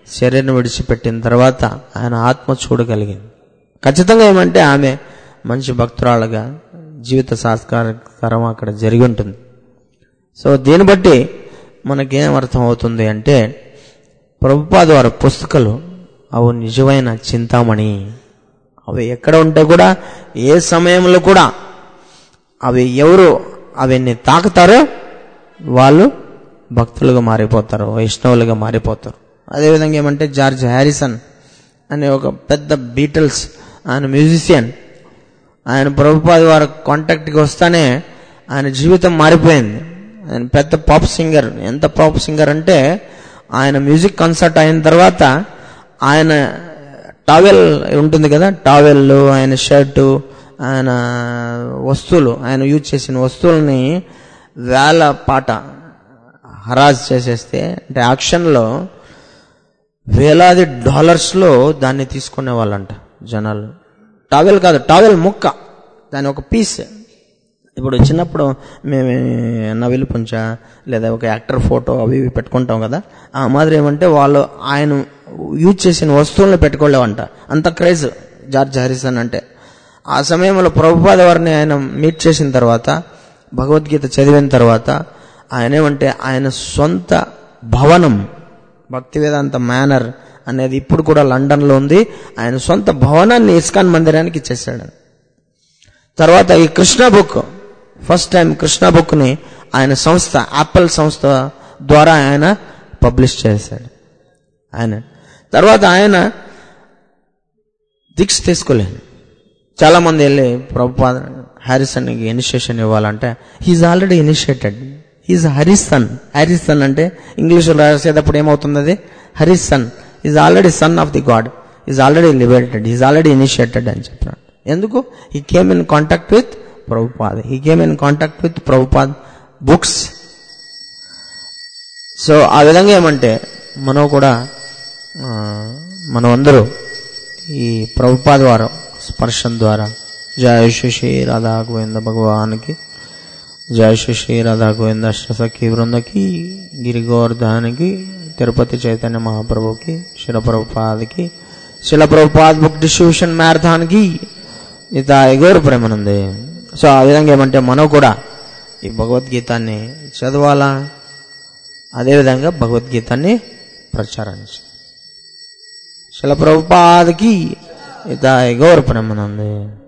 శరీరం విడిచిపెట్టిన తర్వాత ఆయన ఆత్మ చూడగలిగింది ఖచ్చితంగా ఏమంటే ఆమె మంచి భక్తురాలుగా జీవిత సాస్కారం అక్కడ జరిగి ఉంటుంది సో దీన్ని బట్టి మనకేం అర్థం అవుతుంది అంటే ప్రభుపాద వారి పుస్తకాలు అవి నిజమైన చింతామణి అవి ఎక్కడ ఉంటే కూడా ఏ సమయంలో కూడా అవి ఎవరు అవన్నీ తాకుతారో వాళ్ళు భక్తులుగా మారిపోతారు వైష్ణవులుగా మారిపోతారు అదేవిధంగా ఏమంటే జార్జ్ హ్యారిసన్ అనే ఒక పెద్ద బీటల్స్ ఆయన మ్యూజిషియన్ ఆయన ప్రభుపాద వారి కాంటాక్ట్కి వస్తానే ఆయన జీవితం మారిపోయింది ఆయన పెద్ద పాప్ సింగర్ ఎంత పాప్ సింగర్ అంటే ఆయన మ్యూజిక్ కన్సర్ట్ అయిన తర్వాత ఆయన టావెల్ ఉంటుంది కదా టావెల్ ఆయన షర్టు ఆయన వస్తువులు ఆయన యూజ్ చేసిన వస్తువుల్ని వేల పాట హరాజ్ చేసేస్తే అంటే యాక్షన్లో వేలాది డాలర్స్లో దాన్ని తీసుకునే వాళ్ళంట జనాలు టావెల్ కాదు టావెల్ ముక్క దాని ఒక పీస్ ఇప్పుడు చిన్నప్పుడు మేము నవిలు పుంచ లేదా ఒక యాక్టర్ ఫోటో అవి ఇవి పెట్టుకుంటాం కదా ఆ మాదిరి ఏమంటే వాళ్ళు ఆయన యూజ్ చేసిన వస్తువులను పెట్టుకోలేవంట అంత క్రేజ్ జార్జ్ హారిసన్ అంటే ఆ సమయంలో ప్రభుపాద వారిని ఆయన మీట్ చేసిన తర్వాత భగవద్గీత చదివిన తర్వాత ఆయన ఏమంటే ఆయన సొంత భవనం భక్తి వేదాంత మేనర్ అనేది ఇప్పుడు కూడా లండన్లో ఉంది ఆయన సొంత భవనాన్ని ఇస్కాన్ మందిరానికి ఇచ్చేసాడు తర్వాత ఈ Krishna book first time Krishna బుక్ని ఆయన సంస్థ యాపిల్ సంస్థ ద్వారా ఆయన పబ్లిష్ చేశాడు ఆయన తర్వాత ఆయన దీక్ష తీసుకోలేదు చాలా మంది వెళ్ళి ప్రభుపాద హ్యారిసన్కి ఇనిషియేషన్ ఇవ్వాలంటే he is already initiated he is Harrison Harrison అంటే ఇంగ్లీష్లో రాసేటప్పుడు ఏమవుతుంది అది Harrison is already son of the god is already liberated is already initiated అని చెప్పాడు ఎందుకు he came in contact with Prabhupad he came in contact with Prabhupad books so ఆ విధంగా ఏమంటే మనం కూడా ఆ, మనం అందరూ ఈ ప్రభుపాద వారం స్పర్శం ద్వారా జయ శ్రీ శ్రీ రాధా గోవింద భగవానికి జయ శ్రీ శ్రీ రాధా గోవింద అష్టసఖి బృందకి గిరి గోవర్ధన్కి తిరుపతి చైతన్య మహాప్రభుకి శిల ప్రభుపాదకి శిల ప్రభుపాద్ బుక్ డిస్ట్రిబ్యూషన్ మ్యారథాన్కి ఇత ఎగోరు ప్రేమనుంది సో ఆ విధంగా ఏమంటే మనం కూడా ఈ భగవద్గీతాన్ని చదవాలా అదేవిధంగా భగవద్గీతాన్ని ప్రచారించాలి శిల ప్రభుపాదకి ఇత ఎగోరు ప్రేమనుంది